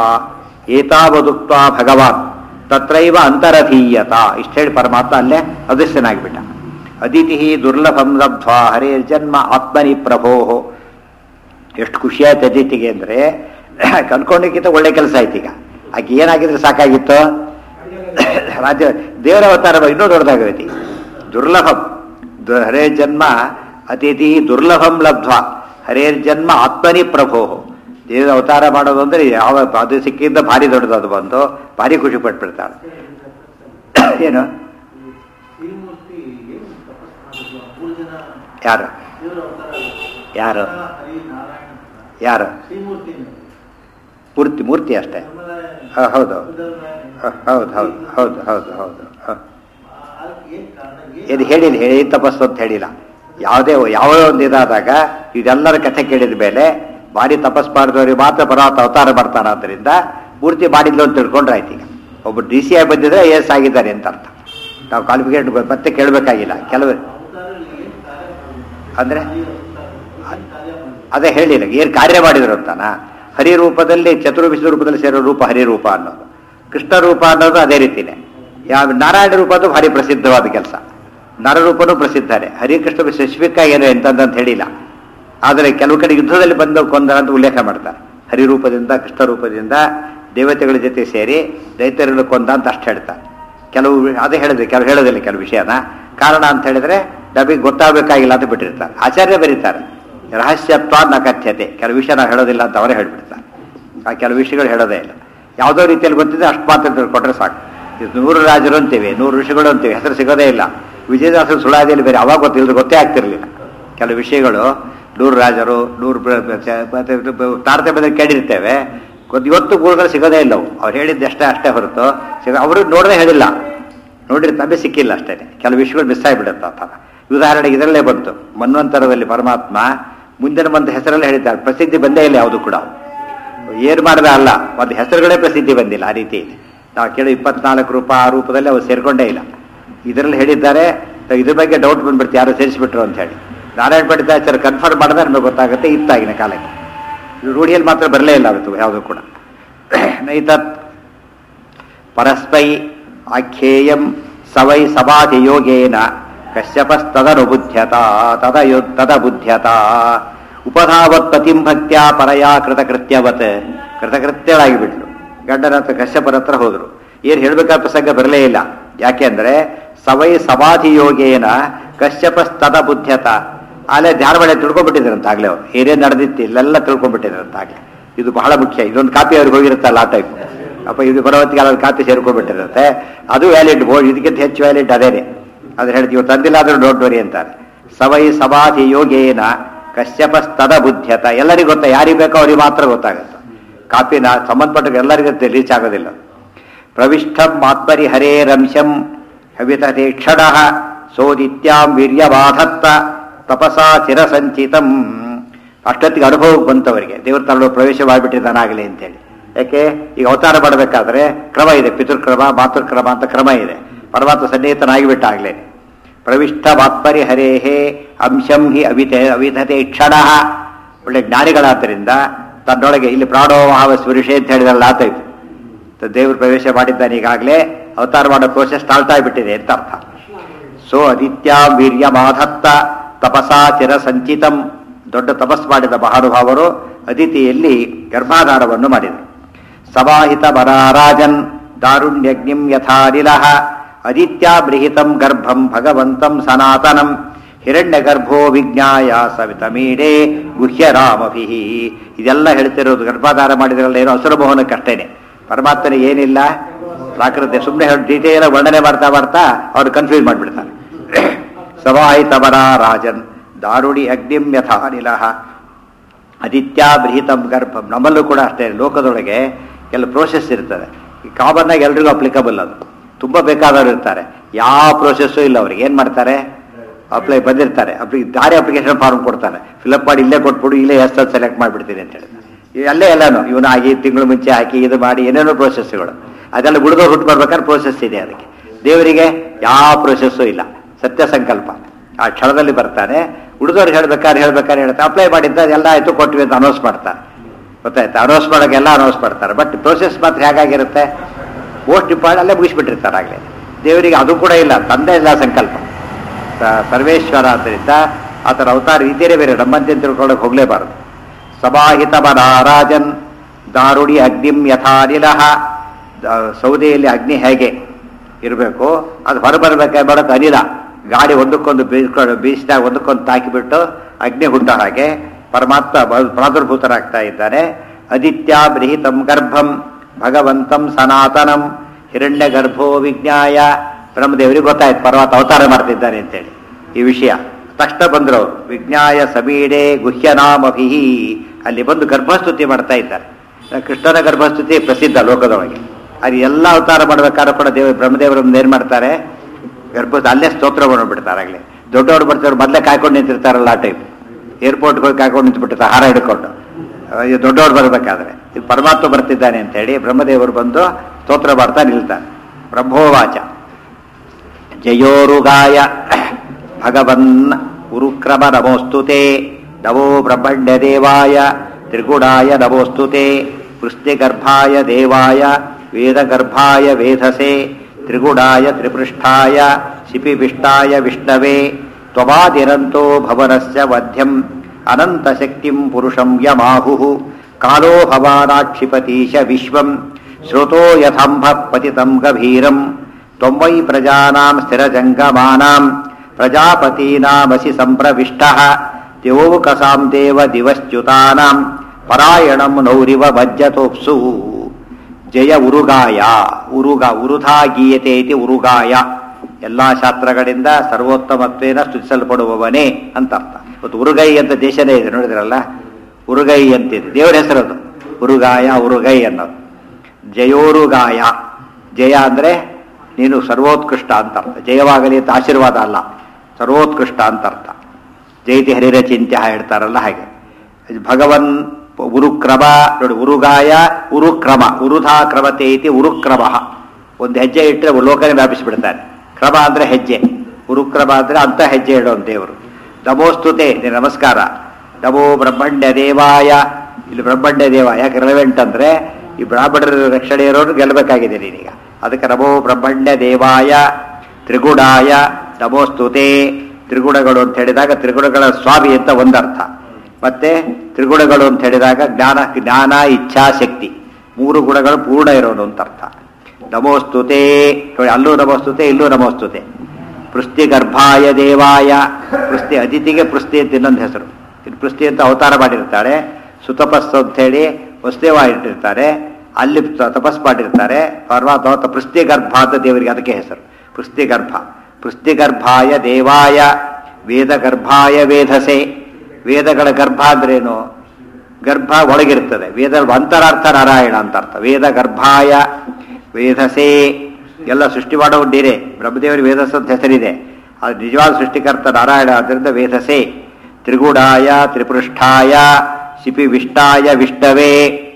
ಏತಾವದುಕ್ತ್ವಾ ಭಗವಾನ್ ತತ್ರೈವ ಅಂತರಧೀಯತ ಇಷ್ಟ ಹೇಳಿ ಪರಮಾತ್ಮ ಅಲ್ಲೇ ಅದೃಶ್ಯನಾಗ್ಬಿಟ್ಟ ಅದಿತಿ ದುರ್ಲಭಂ ಲಬ್ಧ್ವಾ ಹರೇ ಜನ್ಮ ಆತ್ಮನಿ ಪ್ರಭೋ ಎಷ್ಟು ಖುಷಿಯಾಯ್ತು ಅದಿತಿಗೆ ಅಂದರೆ ಕನ್ಕೊಂಡಿಕ್ಕಿಂತ ಒಳ್ಳೆ ಕೆಲಸ ಆಯ್ತು ಈಗ ಆಕೆ ಏನಾಗಿದ್ರೆ ಸಾಕಾಗಿತ್ತು ರಾಜ್ಯ ದೇವರ ಅವತಾರ ಇನ್ನೂ ದೊಡ್ಡದಾಗೈತಿ ದುರ್ಲಭಂ ದು- ಹರೇ ಜನ್ಮ ಅತಿಥಿ ದುರ್ಲಭಂ ಲಬ್ಧ್ವ ಹರೇರ್ ಜನ್ಮ ಆತ್ಮನಿ ಪ್ರಭೋ ದೇವರ ಅವತಾರ ಮಾಡೋದು ಅಂದ್ರೆ ಯಾವ ಅದು ಸಿಕ್ಕಿಂದ ಭಾರಿ ದೊಡ್ಡದು ಅದು ಬಂದು ಭಾರಿ ಖುಷಿ ಪಟ್ಬಿಡ್ತಾಳೆ ಏನು ಶ್ರೀಮೂರ್ತಿ ಏನು ತಪಸ್ಸು ಮಾಡಿದ್ರು? ಮೂರು ಜನ ಯಾರು ದೇವರ ಅವತಾರ ಯಾರು ಹರಿ ನಾರಾಯಣ ಯಾರು ಶ್ರೀಮೂರ್ತಿ ಮೂರ್ತಿ ಮೂರ್ತಿ ಅಷ್ಟೇ ಹ, ಹೌದು ಹ, ಹೌದು ಹೌದು ಹೌದು ಹೌದು ಹೌದು ಹ. ಏನ್ ಕಾರಣ ಏನು ಹೇಳಿಲ್ಲ ಹೇಳಿ ತಪಸ್ಸು ಅಂತ ಹೇಳಿಲ್ಲ ಯಾವುದೇ ಯಾವುದೋ ಒಂದು ಇದಾದಾಗ ಇದೆಲ್ಲರ ಕಥೆ ಕೇಳಿದ ಮೇಲೆ ಭಾರಿ ತಪಸ್ ಮಾಡಿದವ್ರಿಗೆ ಮಾತ್ರ ಪರಮಾತ್ಮ ಅವತಾರ ಮಾಡ್ತಾನ ಆದ್ದರಿಂದ ಮೂರ್ತಿ ಮಾಡಿದ್ಲು ಅಂತ ತಿಳ್ಕೊಂಡ್ರೆ ಆಯ್ತು ಈಗ ಒಬ್ಬ ಡಿ ಸಿ ಆಗಿ ಬಂದಿದ್ರೆ ಎಸ್ ಆಗಿದ್ದಾರೆ ಅಂತ ಅರ್ಥ ನಾವು ಕ್ವಾಲಿಫಿಕೇಟ್ ಮತ್ತೆ ಕೇಳಬೇಕಾಗಿಲ್ಲ ಕೆಲವು ಅವತಾರದಲ್ಲಿ ಏನ್ ಕಾರ್ಯ ಮಾಡಿದ್ರು? ಅಂದ್ರೆ ಹರಿ ಅವತಾರ ಏನ್ ಕಾರ್ಯ ಮಾಡಿದ್ರು? ಅದೇ ಹೇಳಿಲ್ಲ ಏನು ಕಾರ್ಯ ಮಾಡಿದ್ರು ಅಂತಾನ ಹರಿ ರೂಪದಲ್ಲಿ ಚತುರ್ವಿಧ ರೂಪದಲ್ಲಿ ಸೇರೋ ರೂಪ ಹರಿ ರೂಪ ಅನ್ನೋದು ಕೃಷ್ಣ ರೂಪ ಅನ್ನೋದು ಅದೇ ರೀತಿನೇ ಯಾವ ನಾರಾಯಣ ರೂಪ ಅದು ಭಾರಿ ಪ್ರಸಿದ್ಧವಾದ ಕೆಲಸ ನರರೂಪನೂ ಪ್ರಸಿದ್ಧನೇ ಹರಿಕೃಷ್ಣ ಸ್ಪೆಸಿಫಿಕ್ ಆಗಿ ಏನು ಎಂತಂತ ಹೇಳಿಲ್ಲ ಆದರೆ ಕೆಲವು ಕಡೆ ಯುದ್ಧದಲ್ಲಿ ಬಂದು ಕೊಂದ ಅಂತ ಉಲ್ಲೇಖ ಮಾಡ್ತಾರೆ ಹರಿರೂಪದಿಂದ ಕೃಷ್ಣ ರೂಪದಿಂದ ದೇವತೆಗಳ ಜೊತೆ ಸೇರಿ ದೈತ್ಯರನ್ನು ಕೊಂದ ಅಂತ ಅಷ್ಟು ಹೇಳ್ತಾರೆ ಕೆಲವು ಅದೇ ಹೇಳಿದ್ರೆ ಕೆಲವು ಹೇಳೋದಿಲ್ಲ ಕೆಲವು ವಿಷಯನ ಕಾರಣ ಅಂತ ಹೇಳಿದ್ರೆ ನಮಗೆ ಗೊತ್ತಾಗಬೇಕಾಗಿಲ್ಲ ಅಂತ ಬಿಟ್ಟಿರ್ತಾರೆ ಆಚಾರ್ಯ ಬರೀತಾರೆ ರಹಸ್ಯತ್ವ ನ ಕಥ್ಯತೆ ಕೆಲವು ವಿಷಯ ನಾವು ಹೇಳೋದಿಲ್ಲ ಅಂತ ಅವರೇ ಹೇಳ್ಬಿಡ್ತಾರೆ ಆ ಕೆಲವು ವಿಷಯಗಳು ಹೇಳೋದೇ ಇಲ್ಲ ಯಾವುದೋ ರೀತಿಯಲ್ಲಿ ಗೊತ್ತಿದೆ ಅಷ್ಟು ಮಾತ್ರ ತಿಳ್ಕೊಂಡ್ರೆ ಸಾಕು ಇದು ನೂರು ರಾಜರು ಅಂತೀವಿ ನೂರು ಋಷಿಗಳು ಅಂತೀವಿ ಹೆಸರು ಸಿಗೋದೇ ಇಲ್ಲ ವಿಜಯದಾಸರು ಸುಳಾದಿಯಲ್ಲಿ ಬೇರೆ ಅವಾಗ ಗೊತ್ತಿಲ್ಲದ್ರೆ ಗೊತ್ತೇ ಆಗ್ತಿರ್ಲಿಲ್ಲ ಕೆಲವು ವಿಷಯಗಳು ನೂರು ರಾಜರು ನೂರು ಬ- ಬ- ಚ- ಮತ್ತೆ ಇದು ಬ- ತಾರತಮ್ಯದಲ್ಲಿ ಕೇಳಿರ್ತೇವೆ ಗೊತ್ತು ಇವತ್ತು ಗುರುಗಳು ಸಿಗೋದೇ ಇಲ್ಲ ಅವು ಅವ್ರು ಹೇಳಿದ್ದಷ್ಟೇ ಅಷ್ಟೇ ಹೊರತು ಸಿಗ ಅವರು ನೋಡದೆ ಹೇಳಿಲ್ಲ ನೋಡಿದ್ರೆ ತಮ್ಮೆ ಸಿಕ್ಕಿಲ್ಲ ಅಷ್ಟೇ ಕೆಲವು ವಿಷಯಗಳು ಮಿಸ್ ಆಗಿಬಿಡುತ್ತೆ ಆ ಥರ ಉದಾಹರಣೆಗೆ ಇದರಲ್ಲೇ ಬಂತು ಮನ್ವಂತರದಲ್ಲಿ ಪರಮಾತ್ಮ ಮುಂದಿನ ಬಂದ ಹೆಸರಲ್ಲೇ ಹೇಳಿದ್ದಾರೆ ಪ್ರಸಿದ್ಧಿ ಬಂದೇ ಇಲ್ಲ ಯಾವುದು ಕೂಡ ಏನು ಮಾಡಿದ ಅಲ್ಲ ಒಂದು ಹೆಸರುಗಳೇ ಪ್ರಸಿದ್ಧಿ ಬಂದಿಲ್ಲ ಆ ರೀತಿ ಇದೆ ನಾವು ಕೇಳಿ ಇಪ್ಪತ್ನಾಲ್ಕು ರೂಪ ಆ ರೂಪದಲ್ಲಿ ಅವು ಸೇರ್ಕೊಂಡೇ ಇಲ್ಲ ಇದರಲ್ಲಿ ಹೇಳಿದ್ದಾರೆ ಇದ್ರ ಬಗ್ಗೆ ಡೌಟ್ ಬಂದ್ಬಿಡ್ತು ಯಾರು ಸೇರಿಸ್ಬಿಟ್ರು ಅಂತ ಹೇಳಿ ನಾರಾಯಣ ಪಂಡಿತಾಚಾರ್ಯ ಕನ್ಫರ್ಮ್ ಮಾಡಿದ್ರೆ ನಮಗೆ ಗೊತ್ತಾಗುತ್ತೆ ಇತ್ತಾಗಿನ ಕಾಲಕ್ಕೆ ಇದು ರೂಢಿಯಲ್ಲಿ ಮಾತ್ರ ಬರಲೇ ಇಲ್ಲ ಅವತ್ತು ಯಾವುದು ಕೂಡ ನೈತತ್ ಪರಸ್ಮೈ ಆಖ್ಯೇಯಂ ಸವೈ ಸಮಾಧಿ ಯೋಗೇನ ಕಶ್ಯಪಸ್ತದನುಬುಧ್ಯತ ತದಯು ತದಬುಧ್ಯತ ಉಪಧಾವತ್ ಪತಿಂ ಭಕ್ತ್ಯ ಪರಯಾ ಕೃತಕೃತ್ಯವತ್ ಕೃತಕೃತ್ಯಳಾಗಿ ಬಿಟ್ಲು ಗಂಡನ ಹತ್ರ ಕಶ್ಯಪರ ಹತ್ರ ಹೋದ್ರು ಏನು ಹೇಳ್ಬೇಕಾದ ಪ್ರಸಂಗ ಬರಲೇ ಇಲ್ಲ ಯಾಕೆಂದ್ರೆ ಸವೈ ಸಮಾಧಿ ಯೋಗೇನ ಕಶ್ಯಪಸ್ತದ ಬುದ್ಧ್ಯತ ಅಲ್ಲೇ ಧಾರವಾಡ ತಿಳ್ಕೊಂಡ್ಬಿಟ್ಟಿದ್ರಂತ ಆಗ್ಲೇ ಅವ್ರು ಏನೇನು ನಡೆದಿತ್ತು ಇಲ್ಲೆಲ್ಲ ತಿಳ್ಕೊಂಡ್ಬಿಟ್ಟಿದ್ರಂತ ಆಗ್ಲೇ ಇದು ಬಹಳ ಮುಖ್ಯ ಇದೊಂದು ಕಾಪಿ ಅವ್ರಿಗೆ ಹೋಗಿರುತ್ತಲ್ಲ ಆ ಟೈಪ್ ಅಪ್ಪ ಇದು ಬರೋತ್ತಿಗೆ ಅಲ್ಲೊಂದು ಕಾಪಿ ಸೇರ್ಕೊಂಡ್ಬಿಟ್ಟಿರುತ್ತೆ ಅದು ವ್ಯಾಲಿಡ್ ಬೋರ್ಡ್ ಇದಕ್ಕಿಂತ ಹೆಚ್ಚು ವ್ಯಾಲಿಡ್ ಅದೇನೆ ಅದು ಹೇಳ್ತೀವಿ ಇವ್ರು ತಂದಿಲ್ಲ ಆದ್ರೂ ಡೋಂಟ್ ವರಿ ಅಂತಾರೆ ಸವೈ ಸಮಾಧಿ ಯೋಗೇನ ಕಶ್ಯಪಸ್ತದ ಬುದ್ಧ್ಯತ ಎಲ್ಲರಿಗೂ ಗೊತ್ತಾ ಯಾರಿಗೆ ಬೇಕೋ ಅವ್ರಿಗೆ ಮಾತ್ರ ಗೊತ್ತಾಗುತ್ತೆ ಕಾಪಿನ ಸಂಬಂಧಪಟ್ಟ ಎಲ್ಲರಿಗೂ ರೀಚ್ ಆಗೋದಿಲ್ಲ ಪ್ರವಿಷ್ಟಂ ಆತ್ಮರಿ ಹರೇರಂಶಂ ಹವಿತತೆ ಕ್ಷಣ ಸೋದಿತ್ಯಾಂ ವೀರ್ಯವಾಧತ್ತ ತಪಸಾ ಚಿರಸಂಚಿತಂ ಅಷ್ಟೊತ್ತಿಗೆ ಅನುಭವಕ್ಕೆ ಬಂತವರಿಗೆ ದೇವ್ರ ತರಲು ಪ್ರವೇಶ ಮಾಡಿಬಿಟ್ಟಿದ್ದಾನಾಗಲಿ ಅಂತೇಳಿ ಯಾಕೆ ಈಗ ಅವತಾರ ಮಾಡಬೇಕಾದ್ರೆ ಕ್ರಮ ಇದೆ ಪಿತೃಕ್ರಮ ಮಾತೃಕ್ರಮ ಅಂತ ಕ್ರಮ ಇದೆ ಪರಮಾತ್ಮ ಸನ್ನಿಹಿತನಾಗಿಬಿಟ್ಟಾಗಲೇ ಪ್ರವಿಷ್ಟ ವಾತ್ಪರಿ ಹರೇಹೇ ಅಂಶಂ ಹಿ ಅವಿತೆ ಅವಿಧತೆ ಕ್ಷಣ ಒಳ್ಳೆ ಜ್ಞಾನಿಗಳಾದ್ದರಿಂದ ತನ್ನೊಳಗೆ ಇಲ್ಲಿ ಪ್ರಾಣೋ ಮಹಾವಸ್ವರುಷೆ ಅಂತ ಹೇಳಿದ್ರಲ್ಲ ಆತಾಯ್ತು ದೇವರು ಪ್ರವೇಶ ಮಾಡಿದ್ದಾನೆ ಈಗಾಗಲೇ ಅವತಾರ ಮಾಡೋ ಪ್ರೋಸೆಸ್ ತಾಳ್ತಾ ಬಿಟ್ಟಿದೆ ಅಂತ ಅರ್ಥ ಸೋ ಅದಿತ್ಯ ವೀರ್ಯ ಮಾಧತ್ತ ತಪಸಾ ಚಿರ ಸಂಚಿತಂ ದೊಡ್ಡ ತಪಸ್ ಮಾಡಿದ ಮಹಾನುಭಾವರು ಅದಿತಿಯಲ್ಲಿ ಗರ್ಭಾಧಾರವನ್ನು ಮಾಡಿದರು ಸಮಾಹಿತ ಬರಾರಾಜನ್ ದಾರುಣ್ಯಗ್ನಿಂ ಯಥಾನಿಲಃ ಅದಿತ್ಯ ಬೃಹಿತಂ ಗರ್ಭಂ ಭಗವಂತಂ ಸನಾತನಂ ಹಿರಣ್ಯ ಗರ್ಭೋ ವಿಜ್ಞಾಯ ಸವಿತಮೀಡೇ ಗುಹ್ಯ ರಾಮಭಿ ಇದೆಲ್ಲ ಹೇಳ್ತಿರೋದು ಗರ್ಭಾಧಾರ ಮಾಡಿದ್ರಲ್ಲ ಏನೋ ಹಸುರ ಮೋಹನಕ್ಕಷ್ಟೇನೆ ಪರಮಾತ್ಮನಿಗೆ ಏನಿಲ್ಲ ಪ್ರಾಕೃತಿ ಸುಮ್ಮನೆ ಹೇಳಿ ಡೀಟೇಲ್ ವರ್ಣನೆ ಮಾಡ್ತಾ ಮಾಡ್ತಾ ಅವ್ರು ಕನ್ಫ್ಯೂಸ್ ಮಾಡಿಬಿಡ್ತಾರೆ ಸವಾಹಿತವರ ರಾಜನ್ ದಾರುಣಿ ಅಗ್ನಿಂ ಯಥಾನಿಲಃ ಅದಿತ್ಯ ಬೃಹಿತಂ ಗರ್ಭಂ ನಮ್ಮಲ್ಲೂ ಕೂಡ ಅಷ್ಟೇ ಲೋಕದೊಳಗೆ ಕೆಲವು ಪ್ರೋಸೆಸ್ ಇರ್ತದೆ ಈ ಕಾಮನ್ ಆಗಿ ಎಲ್ರಿಗೂ ಅಪ್ಲಿಕಬಲ್ ಅದು ತುಂಬ ಬೇಕಾದವರು ಇರ್ತಾರೆ ಯಾವ ಪ್ರೋಸೆಸ್ಸು ಇಲ್ಲ ಅವ್ರಿಗೆ ಏನು ಮಾಡ್ತಾರೆ ಅಪ್ಲೈ ಬಂದಿರ್ತಾರೆ ಅಪ್ಲಿ ದಾರಿ ಅಪ್ಲಿಕೇಶನ್ ಫಾರ್ಮ್ ಕೊಡ್ತಾರೆ ಫಿಲಪ್ ಮಾಡಿ ಇಲ್ಲೇ ಕೊಟ್ಬಿಡು ಇಲ್ಲೇ ಎಷ್ಟು ಸೆಲೆಕ್ಟ್ ಮಾಡಿಬಿಡ್ತೀನಿ ಅಂತ ಹೇಳ್ತಾರೆ ಈ ಅಲ್ಲೇ ಎಲ್ಲಾನು ಇವನು ಆಗಿ ತಿಂಗಳು ಮುಂಚೆ ಹಾಕಿ ಇದು ಮಾಡಿ ಏನೇನೋ ಪ್ರೋಸೆಸ್ಗಳು ಅದೆಲ್ಲ ಬಿಡದವ್ರು ಹುಟ್ಟು ಬರ್ಬೇಕಾದ್ರೆ ಪ್ರೋಸೆಸ್ ಇದೆ ಅದಕ್ಕೆ ದೇವರಿಗೆ ಯಾವ ಪ್ರೋಸೆಸ್ಸು ಇಲ್ಲ ಸತ್ಯ ಸಂಕಲ್ಪ ಆ ಕ್ಷಣದಲ್ಲಿ ಬರ್ತಾನೆ ಉಳಿದವ್ರಿಗೆ ಹೇಳ್ಬೇಕಾದ್ರೆ ಹೇಳ್ಬೇಕಾದ್ರೆ ಹೇಳ್ತಾರೆ ಅಪ್ಲೈ ಮಾಡಿದ್ದ ಎಲ್ಲ ಆಯ್ತು ಕೊಟ್ವಿ ಅಂತ ಅನೌನ್ಸ್ ಮಾಡ್ತಾರೆ ಗೊತ್ತಾಯ್ತು ಅನೌನ್ಸ್ ಮಾಡೋಕ್ಕೆಲ್ಲ ಅನೌನ್ಸ್ ಮಾಡ್ತಾರೆ ಬಟ್ ಪ್ರೋಸೆಸ್ ಮಾತ್ರ ಹೇಗಾಗಿರುತ್ತೆ ಮೋಸ್ಟ್ ಇಂಪಾರ್ಟೆಂಟ್ ಅಲ್ಲೇ ಮುಗಿಸ್ಬಿಟ್ಟಿರ್ತಾರೆ ಆಗಲೇ ದೇವರಿಗೆ ಅದು ಕೂಡ ಇಲ್ಲ ತಂದೆ ಇಲ್ಲ ಸಂಕಲ್ಪ ಸ- ಸರ್ವೇಶ್ವರ ಆದ್ದರಿಂದ ಆತನ ಅವತಾರ ರೀತಿಯೇ ಬೇರೆ ನಮ್ಮಂತೆ ತಿಳ್ಕೊಳ್ಳೋಕೆ ಹೋಗಲೇಬಾರದು ಸಮಾಹಿತ ರಾಜನ್ ದಾರುಡಿ ಅಗ್ನಿಂ ಯಥಾನಿಲಃ ದ- ಸೌದೆಯಲ್ಲಿ ಅಗ್ನಿ ಹೇಗೆ ಇರಬೇಕು ಅದು ಹೊರಬರ್ಬೇಕಾದ್ರೆ ಮಾಡೋಕೆ ಅನಿಲ ಗಾಡಿ ಒಂದಕ್ಕೊಂದು ಬೀಸ್ಕೊಂಡು ಬೀಸಿದಾಗ ಒಂದಕ್ಕೊಂದು ತಾಕಿಬಿಟ್ಟು ಅಗ್ನಿ ಹುಟ್ಟ ಹಾಗೆ ಪರಮಾತ್ಮ ಬ- ಪ್ರಾದುರ್ಭೂತರಾಗ್ತಾ ಇದ್ದಾನೆ ಅದಿತ್ಯ ಬೃಹಿತಂ ಗರ್ಭಂ ಭಗವಂತಂ ಸನಾತನಂ ಹಿರಣ್ಯ ಗರ್ಭೋ ವಿಜ್ಞಾಯ ಬ್ರಹ್ಮದೇವರಿಗೆ ಗೊತ್ತಾಯ್ತು ಪರ್ವತ ಅವತಾರ ಮಾಡ್ತಿದ್ದಾನೆ ಅಂತೇಳಿ ಈ ವಿಷಯ ತಕ್ಷಣ ಬಂದ್ರು ಅವರು ವಿಜ್ಞಾಯ ಸಮೀಡೆ ಗುಹ್ಯನಾಮಭಿ ಅಲ್ಲಿ ಬಂದು ಗರ್ಭಸ್ತುತಿ ಮಾಡ್ತಾ ಇದ್ದಾರೆ ಕೃಷ್ಣನ ಗರ್ಭಸ್ತುತಿ ಪ್ರಸಿದ್ಧ ಲೋಕದೊಳಗೆ ಅದು ಎಲ್ಲ ಅವತಾರ ಮಾಡ್ಬೇಕಾದ್ರೆ ಕೂಡ ದೇವ ಬ್ರಹ್ಮದೇವರು ಏನ್ ಮಾಡ್ತಾರೆ ಗರ್ಭ ಅಲ್ಲೇ ಸ್ತೋತ್ರ ಬಿಡ್ತಾರೆ ಆಗ್ಲೇ ದೊಡ್ಡವರು ಬರ್ತಾರೆ ಮೊದಲೇ ಕಾಯ್ಕೊಂಡು ನಿಂತಿರ್ತಾರಲ್ಲ ಆ ಟೈಪ್ ಏರ್ಪೋರ್ಟ್ಗೆ ಹೋಗಿ ಕಾಯ್ಕೊಂಡು ನಿಂತ್ಬಿಟ್ಟಿರ್ತಾರೆ ಹಾರ ಹಿಡ್ಕೊಂಡು ಅಯ್ಯೋ ದೊಡ್ಡವ್ರು ಬರಬೇಕಾದ್ರೆ ಇದು ಪರಮಾತ್ಮ ಬರ್ತಿದ್ದಾನೆ ಅಂತ ಹೇಳಿ ಬ್ರಹ್ಮದೇವರು ಬಂದು ಸ್ತೋತ್ರ ಮಾಡ್ತಾ ನಿಲ್ತಾನೆ ಬ್ರಹ್ಮೋವಾಚ ಜಯೋರುಗಾಯ ಭಗವನ್ ಉರುಕ್ರಮ ನಮೋಸ್ತುತೆ ನಮೋ ಬ್ರಹ್ಮಣ್ಯ ದೇವಾಯ ತ್ರಿಗುಣಾಯ ನಮೋಸ್ತುತೆ ವೃಷ್ಟಿಗರ್ಭಾಯ ದೇವಾಯ ವೇದಗರ್ಭಾಯ ವೇಧಸೆ ತ್ರಿಗುಣಾಯ ತ್ರಿಪೃಷ್ಠಾಯ ಶಿಪಿವಿಷ್ಟಾಯ ವಿಷ್ಣವೇ ತ್ವಮಾದಿರಂತೋ ಭವನಸ್ಯ ವಧ್ಯಂ ಅನಂತಶಕ್ತಿಂ ಪುರುಷಂ ಯಮಾಹುಃ ಕಾಲೋ ಭವಾನಾಕ್ಷಿಪತೀಶ ವಿಶ್ವಂ ಶ್ರುತೋ ಯಥಂಭ ಪತಿತಂ ಗಭೀರಂ ತ್ವಮೈ ಪ್ರಜಾನಾಂ ಸ್ಥಿರಜಂಗಮಾನಾಂ ಪ್ರಜಾಪತೀನಾಮಸಿ ಸಂಪ್ರವಿಷ್ಟಃ ದಿವೋಕಸಾಂ ದೇವ ದಿವಶ್ಚ್ಯುತಾನಾಂ ಪರಾಯಣಂ ನೌರಿವ ಭಜ್ಯತೋಪ್ಸು ಜಯ ಉರುಗಾಯ ಉರುಗ ಉರುಧಾ ಗೀಯತೆ ಇತಿ ಉರುಗಾಯ ಎಲ್ಲಾ ಶಾಸ್ತ್ರಗಳಿಂದ ಸರ್ವೋತ್ತಮತ್ವೇನ ಸ್ತುತಿಸಲ್ಪಡುವವನೇ ಅಂತ ಅರ್ಥ ಇವತ್ತು ಉರುಗೈ ಅಂತ ದೇಶನೇ ಇದೆ ನೋಡಿದ್ರಲ್ಲ ಉರುಗೈ ಅಂತಿದೆ ದೇವರ ಹೆಸರದು ಉರುಗಾಯ ಉರುಗೈ ಅನ್ನೋದು ಜಯೋರುಗಾಯ ಜಯ ಅಂದ್ರೆ ನೀನು ಸರ್ವೋತ್ಕೃಷ್ಟ ಅಂತ ಅರ್ಥ ಜಯವಾಗಲಿ ಅಂತ ಆಶೀರ್ವಾದ ಅಲ್ಲ ಸರ್ವೋತ್ಕೃಷ್ಟ ಅಂತ ಅರ್ಥ ಜಯತಿ ಹರಿರ ಚಿಂತ್ಯ ಹೇಳ್ತಾರಲ್ಲ ಹಾಗೆ ಭಗವನ್ ಉರುಕ್ರಮ ನೋಡಿ ಉರುಗಾಯ ಉರುಕ್ರಮ ಉರುಧಾ ಕ್ರಮತೆ ಇತಿ ಉರುಕ್ರಮ ಒಂದು ಹೆಜ್ಜೆ ಇಟ್ಟರೆ ಲೋಕನೇ ವ್ಯಾಪಿಸಿಬಿಡ್ತಾನೆ ಕ್ರಮ ಅಂದ್ರೆ ಹೆಜ್ಜೆ ಉರುಕ್ರಮ ಅಂದ್ರೆ ಅಂತ ಹೆಜ್ಜೆ ಇಡೋ ದೇವರು ನಮೋಸ್ತುತೆ ನಿನ್ನ ನಮಸ್ಕಾರ ನಮೋ ಬ್ರಹ್ಮಣ್ಯ ದೇವಾಯ ಇಲ್ಲಿ ಬ್ರಹ್ಮಣ್ಯ ದೇವ ಯಾಕೆ ರೆಲೆವೆಂಟ್ ಅಂದ್ರೆ ಈ ಬ್ರಾಹ್ಮಣರ ರಕ್ಷಣೆ ಇರೋರು ಗೆಲ್ಲಬೇಕಾಗಿದೆ ನೀನೀಗ ಅದಕ್ಕೆ ನಮೋ ಬ್ರಹ್ಮಣ್ಯ ದೇವಾಯ ತ್ರಿಗುಣಾಯ ನಮೋಸ್ತುತೆ ತ್ರಿಗುಣಗಳು ಅಂತ ಹೇಳಿದಾಗ ತ್ರಿಗುಣಗಳ ಸ್ವಾಮಿ ಅಂತ ಒಂದರ್ಥ ಮತ್ತೆ ತ್ರಿಗುಣಗಳು ಅಂತ ಹೇಳಿದಾಗ ಜ್ಞಾನ ಜ್ಞಾನ ಇಚ್ಛಾ ಶಕ್ತಿ ಮೂರು ಗುಣಗಳು ಪೂರ್ಣ ಇರೋನು ಅಂತ ಅರ್ಥ ನಮೋಸ್ತುತೆ ನೋಡಿ ಅಲ್ಲೂ ನಮೋಸ್ತುತೆ ಇಲ್ಲೂ ನಮೋಸ್ತುತೆ ಪೃಷ್ಟಿ ಗರ್ಭಾಯ ದೇವಾಯ ಪೃಷ್ಟಿ ಅತಿಥಿಗೆ ಪೃಷ್ಟಿ ಅಂತ ಇನ್ನೊಂದು ಹೆಸರು ಇದು ಪೃಷ್ಟಿ ಅಂತ ಅವತಾರ ಮಾಡಿರ್ತಾರೆ ಸುತಪಸ್ಸು ಅಂತ ಹೇಳಿ ವಸುದೇವ ಇಟ್ಟಿರ್ತಾರೆ ಅಲ್ಲಿ ತ- ತಪಸ್ ಮಾಡಿರ್ತಾರೆ ಪರ್ವತ ಪೃಷ್ಟಿ ಗರ್ಭ ಅಂತ ದೇವರಿಗೆ ಅದಕ್ಕೆ ಹೆಸರು ಪೃಷ್ಟಿ ಗರ್ಭ ಪೃಷ್ಟಿ ಗರ್ಭಾಯ ದೇವಾಯ ವೇದ ಗರ್ಭಾಯ ವೇಧಸೆ ವೇದಗಳ ಗರ್ಭ ಅಂದ್ರೇನು ಗರ್ಭ ಒಳಗಿರ್ತದೆ ವೇದ ಅಂತರಾರ್ಥ ನಾರಾಯಣ ಅಂತ ಅರ್ಥ ವೇದ ಗರ್ಭಾಯ ವೇದಸೆ ಎಲ್ಲ ಸೃಷ್ಟಿ ಮಾಡೋ ನೀರೇ ಬ್ರಹ್ಮದೇವರಿಗೆ ವೇದಸ್ ಅಂತ ಹೆಸರಿದೆ ಅದು ನಿಜವಾದ ಸೃಷ್ಟಿಕರ್ತ ನಾರಾಯಣ ಆದ್ದರಿಂದ ವೇದಸೆ ತ್ರಿಗುಡಾಯ ತ್ರಿಪೃಷ್ಠಾಯ ಶಿಪಿ ವಿಷ್ಟಾಯ ವಿಷ್ಟವೇ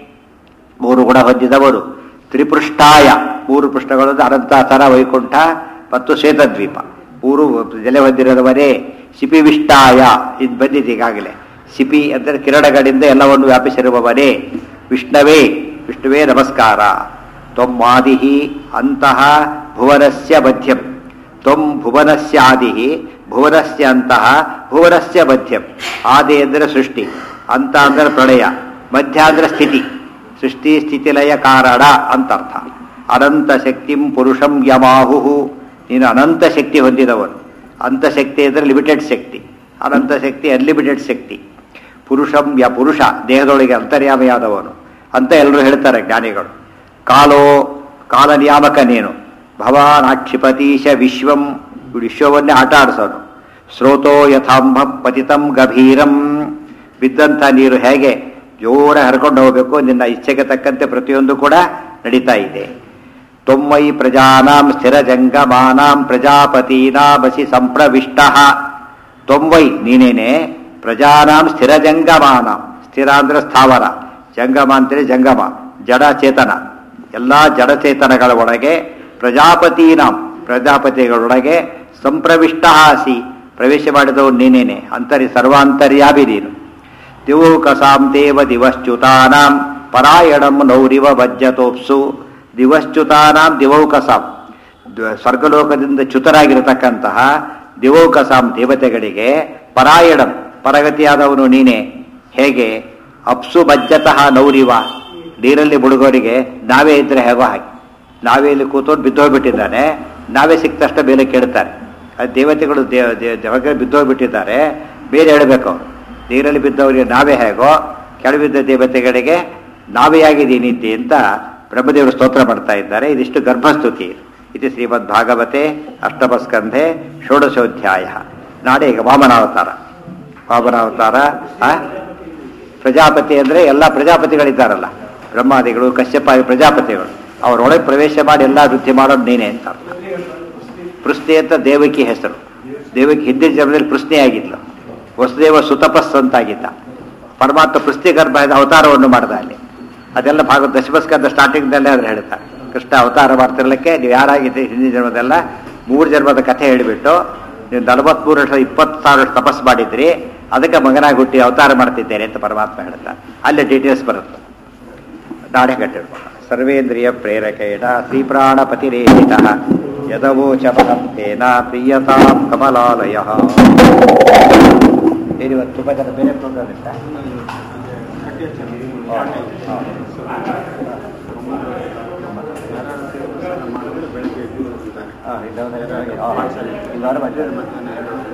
ಮೂರು ಗುಣ ಹೊಂದಿದವರು ತ್ರಿಪೃಷ್ಠಾಯ ಮೂರು ಪೃಷ್ಠಗಳು ಅನಂತಾಸರ ವೈಕುಂಠ ಮತ್ತು ಶ್ವೇತದ್ವೀಪ ಮೂರು ಜಲೆ ಹೊಂದಿರೋದವರೇ ಶಿಪಿ ವಿಷ್ಟಾಯ ಇದು ಬಂದಿದೆ ಈಗಾಗಲೇ ಶಿಪಿ ಅಂದರೆ ಕಿರಣಗಳಿಂದ ಎಲ್ಲವನ್ನು ವ್ಯಾಪಿಸಿರುವವನೇ ವಿಷ್ಣವೇ ವಿಷ್ಣುವೇ ನಮಸ್ಕಾರ ತ್ವಮ್ಮಾದಿ ಅಂತಹ ಭುವನಸ್ಯ ಮಧ್ಯಂ ತ್ವಂ ಭುವನಸ್ಯ ಆದಿ ಭುವನಸ್ಯ ಅಂತಹ ಭುವನಸ್ಯ ಮಧ್ಯಂ ಆದಿ ಅಂದರೆ ಸೃಷ್ಟಿ ಅಂತ ಅಂದರೆ ಪ್ರಳಯ ಮಧ್ಯ ಅಂದರೆ ಸ್ಥಿತಿ ಸೃಷ್ಟಿ ಸ್ಥಿತಿಲಯ ಕಾರಣ ಅಂತ ಅರ್ಥ ಅನಂತ ಶಕ್ತಿಂ ಪುರುಷಂ ಯಮಾಹು ನೀನು ಅನಂತ ಶಕ್ತಿ ಹೊಂದಿದವನು ಅಂತ ಶಕ್ತಿ ಅಂದರೆ ಲಿಮಿಟೆಡ್ ಶಕ್ತಿ ಅನಂತ ಶಕ್ತಿ ಅನ್ಲಿಮಿಟೆಡ್ ಶಕ್ತಿ ಪುರುಷಂ ಯ ಪುರುಷ ದೇಹದೊಳಗೆ ಅಂತರ್ಯಾಮಿಯಾದವನು ಅಂತ ಎಲ್ಲರೂ ಹೇಳ್ತಾರೆ ಜ್ಞಾನಿಗಳು ಕಾಲೋ ಕಾಲ ನಿಯಾಮಕ ನೀನು ಭವಾನ್ ಆಕ್ಷಿಪತೀಶ ವಿಶ್ವಂ ಇವ್ರು ವಿಶ್ವವನ್ನೇ ಆಟ ಆಡಿಸೋನು ಸ್ರೋತೋ ಯಥಾಂಬ ಪತಿತಂ ಗಭೀರಂ ಬಿದ್ದಂಥ ನೀರು ಹೇಗೆ ಜೋರ ಹರ್ಕೊಂಡು ಹೋಗಬೇಕು ನಿನ್ನ ಇಚ್ಛೆಗೆ ತಕ್ಕಂತೆ ಪ್ರತಿಯೊಂದು ಕೂಡ ನಡೀತಾ ಇದೆ ತೊಮ್ಮೈ ಪ್ರಜಾನಾಂ ಸ್ಥಿರ ಜಂಗಮಾನಾಂ ಪ್ರಜಾಪತೀನಾಮಸಿ ಸಂಪ್ರವಿಷ್ಟ ತೊಂಬೈ ನೀನೇನೆ ಪ್ರಜಾನಾಂ ಸ್ಥಿರ ಜಂಗಮಾನಾಂ ಸ್ಥಿರ ಅಂದ್ರೆ ಸ್ಥಾವರ ಜಂಗಮ ಅಂತೇಳಿ ಜಂಗಮ ಜಡ ಚೇತನ ಎಲ್ಲ ಜಡಚೇತನಗಳ ಒಳಗೆ ಪ್ರಜಾಪತೀನಾಂ ಪ್ರಜಾಪತಿಗಳೊಳಗೆ ಸಂಪ್ರವಿಷ್ಟ ಆಸಿ ಪ್ರವೇಶ ಮಾಡಿದವು ನೀನೇನೆ ಅಂತರಿ ಸರ್ವಾಂತರ್ಯಾಭಿ ನೀನು ದಿವೌಕಸಾಂ ದೇವ ದಿವಶ್ಚ್ಯುತಾನಾಂ ಪರಾಯಣಂ ನೌರಿವ ವಜ್ಜತೋಪ್ಸು ದಿವಶ್ಚ್ಯುತಾನಾಂ ದಿವೌಕಸಾಂ ದ್ವ- ಸ್ವರ್ಗಲೋಕದಿಂದ ಚ್ಯುತರಾಗಿರತಕ್ಕಂತಹ ದಿವೌಕಸಾಂ ದೇವತೆಗಳಿಗೆ ಪರಾಯಣಂ ಪರಗತಿಯಾದವನು ನೀನೇ ಹೇಗೆ ಅಪ್ಸು ಬಜ್ಜತಃ ನೌರಿವ ನೀರಲ್ಲಿ ಮುಳುಗೋರಿಗೆ ನಾವೇ ಇದ್ರೆ ಹೇಗೋ ಹಾಗೆ ನಾವೇ ಇಲ್ಲಿ ಕೂತ್ಕೊಂಡು ಬಿದ್ದೋಗ್ಬಿಟ್ಟಿದ್ದಾನೆ ನಾವೇ ಸಿಕ್ಕ ತಕ್ಷಣ ಮೇಲೆ ಕೇಳ್ತಾರೆ ಅದು ದೇವತೆಗಳು ದೇವ ದೇವ ಬಿದ್ದೋಗ್ಬಿಟ್ಟಿದ್ದಾರೆ ಬೇರೆ ಹೇಳಬೇಕು ಅವರು ನೀರಲ್ಲಿ ಬಿದ್ದವರಿಗೆ ನಾವೇ ಹೇಗೋ ಕೆಳಬಿದ್ದ ದೇವತೆಗಳಿಗೆ ನಾವೇ ಆಗಿದ್ದೀನಿದ್ದೆ ಅಂತ ಬ್ರಹ್ಮದೇವರು ಸ್ತೋತ್ರ ಮಾಡ್ತಾ ಇದ್ದಾರೆ ಇದಿಷ್ಟು ಗರ್ಭಸ್ತುತಿ ಇದು ಶ್ರೀಮದ್ ಭಾಗವತೆ ಅಷ್ಟಮಸ್ಕಂಧೆ ಷೋಡಶೋಧ್ಯಾಯ ನಾಳೆ ಈಗ ವಾಮನಾವತಾರ ವಾಮನಾವತಾರ ಆ? ಪ್ರಜಾಪತಿ ಅಂದರೆ ಎಲ್ಲ ಪ್ರಜಾಪತಿಗಳಿದ್ದಾರಲ್ಲ ಬ್ರಹ್ಮಾದಿಗಳು ಕಶ್ಯಪ ಪ್ರಜಾಪತಿಗಳು ಅವರೊಳಗೆ ಪ್ರವೇಶ ಮಾಡಿ ಎಲ್ಲ ವೃತ್ತಿ ಮಾಡೋದು ನೀನೇ ಅಂತ ಅರ್ಥ ಪೃಷ್ಟಿ ಅಂತ ದೇವಕಿ ಹೆಸರು ದೇವಕಿ ಹಿಂದಿನ ಜನ್ಮದಲ್ಲಿ ಪೃಷ್ಣಿ ಆಗಿದ್ಲು ವಸುದೇವ ಸುತಪಸ್ ಅಂತಾಗಿದ್ದ ಪರಮಾತ್ಮ ಪೃಷ್ಟಿ ಗರ್ಭದ ಅವತಾರವನ್ನು ಮಾಡಿದ ಅಲ್ಲಿ ಅದೆಲ್ಲ ಭಾಗ ದಶಮಸ್ಕಂದ ಸ್ಟಾರ್ಟಿಂಗ್ದಲ್ಲೇ ಅದ್ರ ಹೇಳ್ತಾರೆ ಕೃಷ್ಣ ಅವತಾರ ಮಾಡ್ತಿರ್ಲಿಕ್ಕೆ ನೀವು ಯಾರಾಗಿದೆ ಹಿಂದಿನ ಜನ್ಮದೆಲ್ಲ ಮೂರು ಜನ್ಮದ ಕಥೆ ಹೇಳಿಬಿಟ್ಟು ನೀವು ನಲವತ್ಮೂರು ವರ್ಷ ಇಪ್ಪತ್ತು ಸಾವಿರ ವರ್ಷ ತಪಸ್ ಮಾಡಿದ್ರಿ ಅದಕ್ಕೆ ಮಗನಾಗಿ ಹುಟ್ಟಿ ಅವತಾರ ಮಾಡ್ತಿದ್ದೇನೆ ಅಂತ ಪರಮಾತ್ಮ ಹೇಳ್ತಾರೆ ಅಲ್ಲೇ ಡೀಟೇಲ್ಸ್ ಬರುತ್ತೆ ನಾಳೆ ಕಟ್ಟಿಡ್ಬೋದು ಸರ್ವೇಂದ್ರಿಯ ಪ್ರೇರಕೇಣ ಶ್ರೀಪ್ರಾಣಪತಿರೇಹಿತ ಯದವೋಚ ತೇನ ಪ್ರಿಯತಾಂ ಕಮಲಾಲಯ ಏನಿವತ್ತು ತುಂಬ ಜನ ಬೇರೆ ಪ್ರೋಗ್ರಾಮ್ ಇತ್ತ ಬೆಳಗ್ಗೆ ಎದ್ದು ಹೋಗ್ತಿದ್ದಾರೆ ಹಾಂ ಇಲ್ಲವರೆ ಮದುವೆ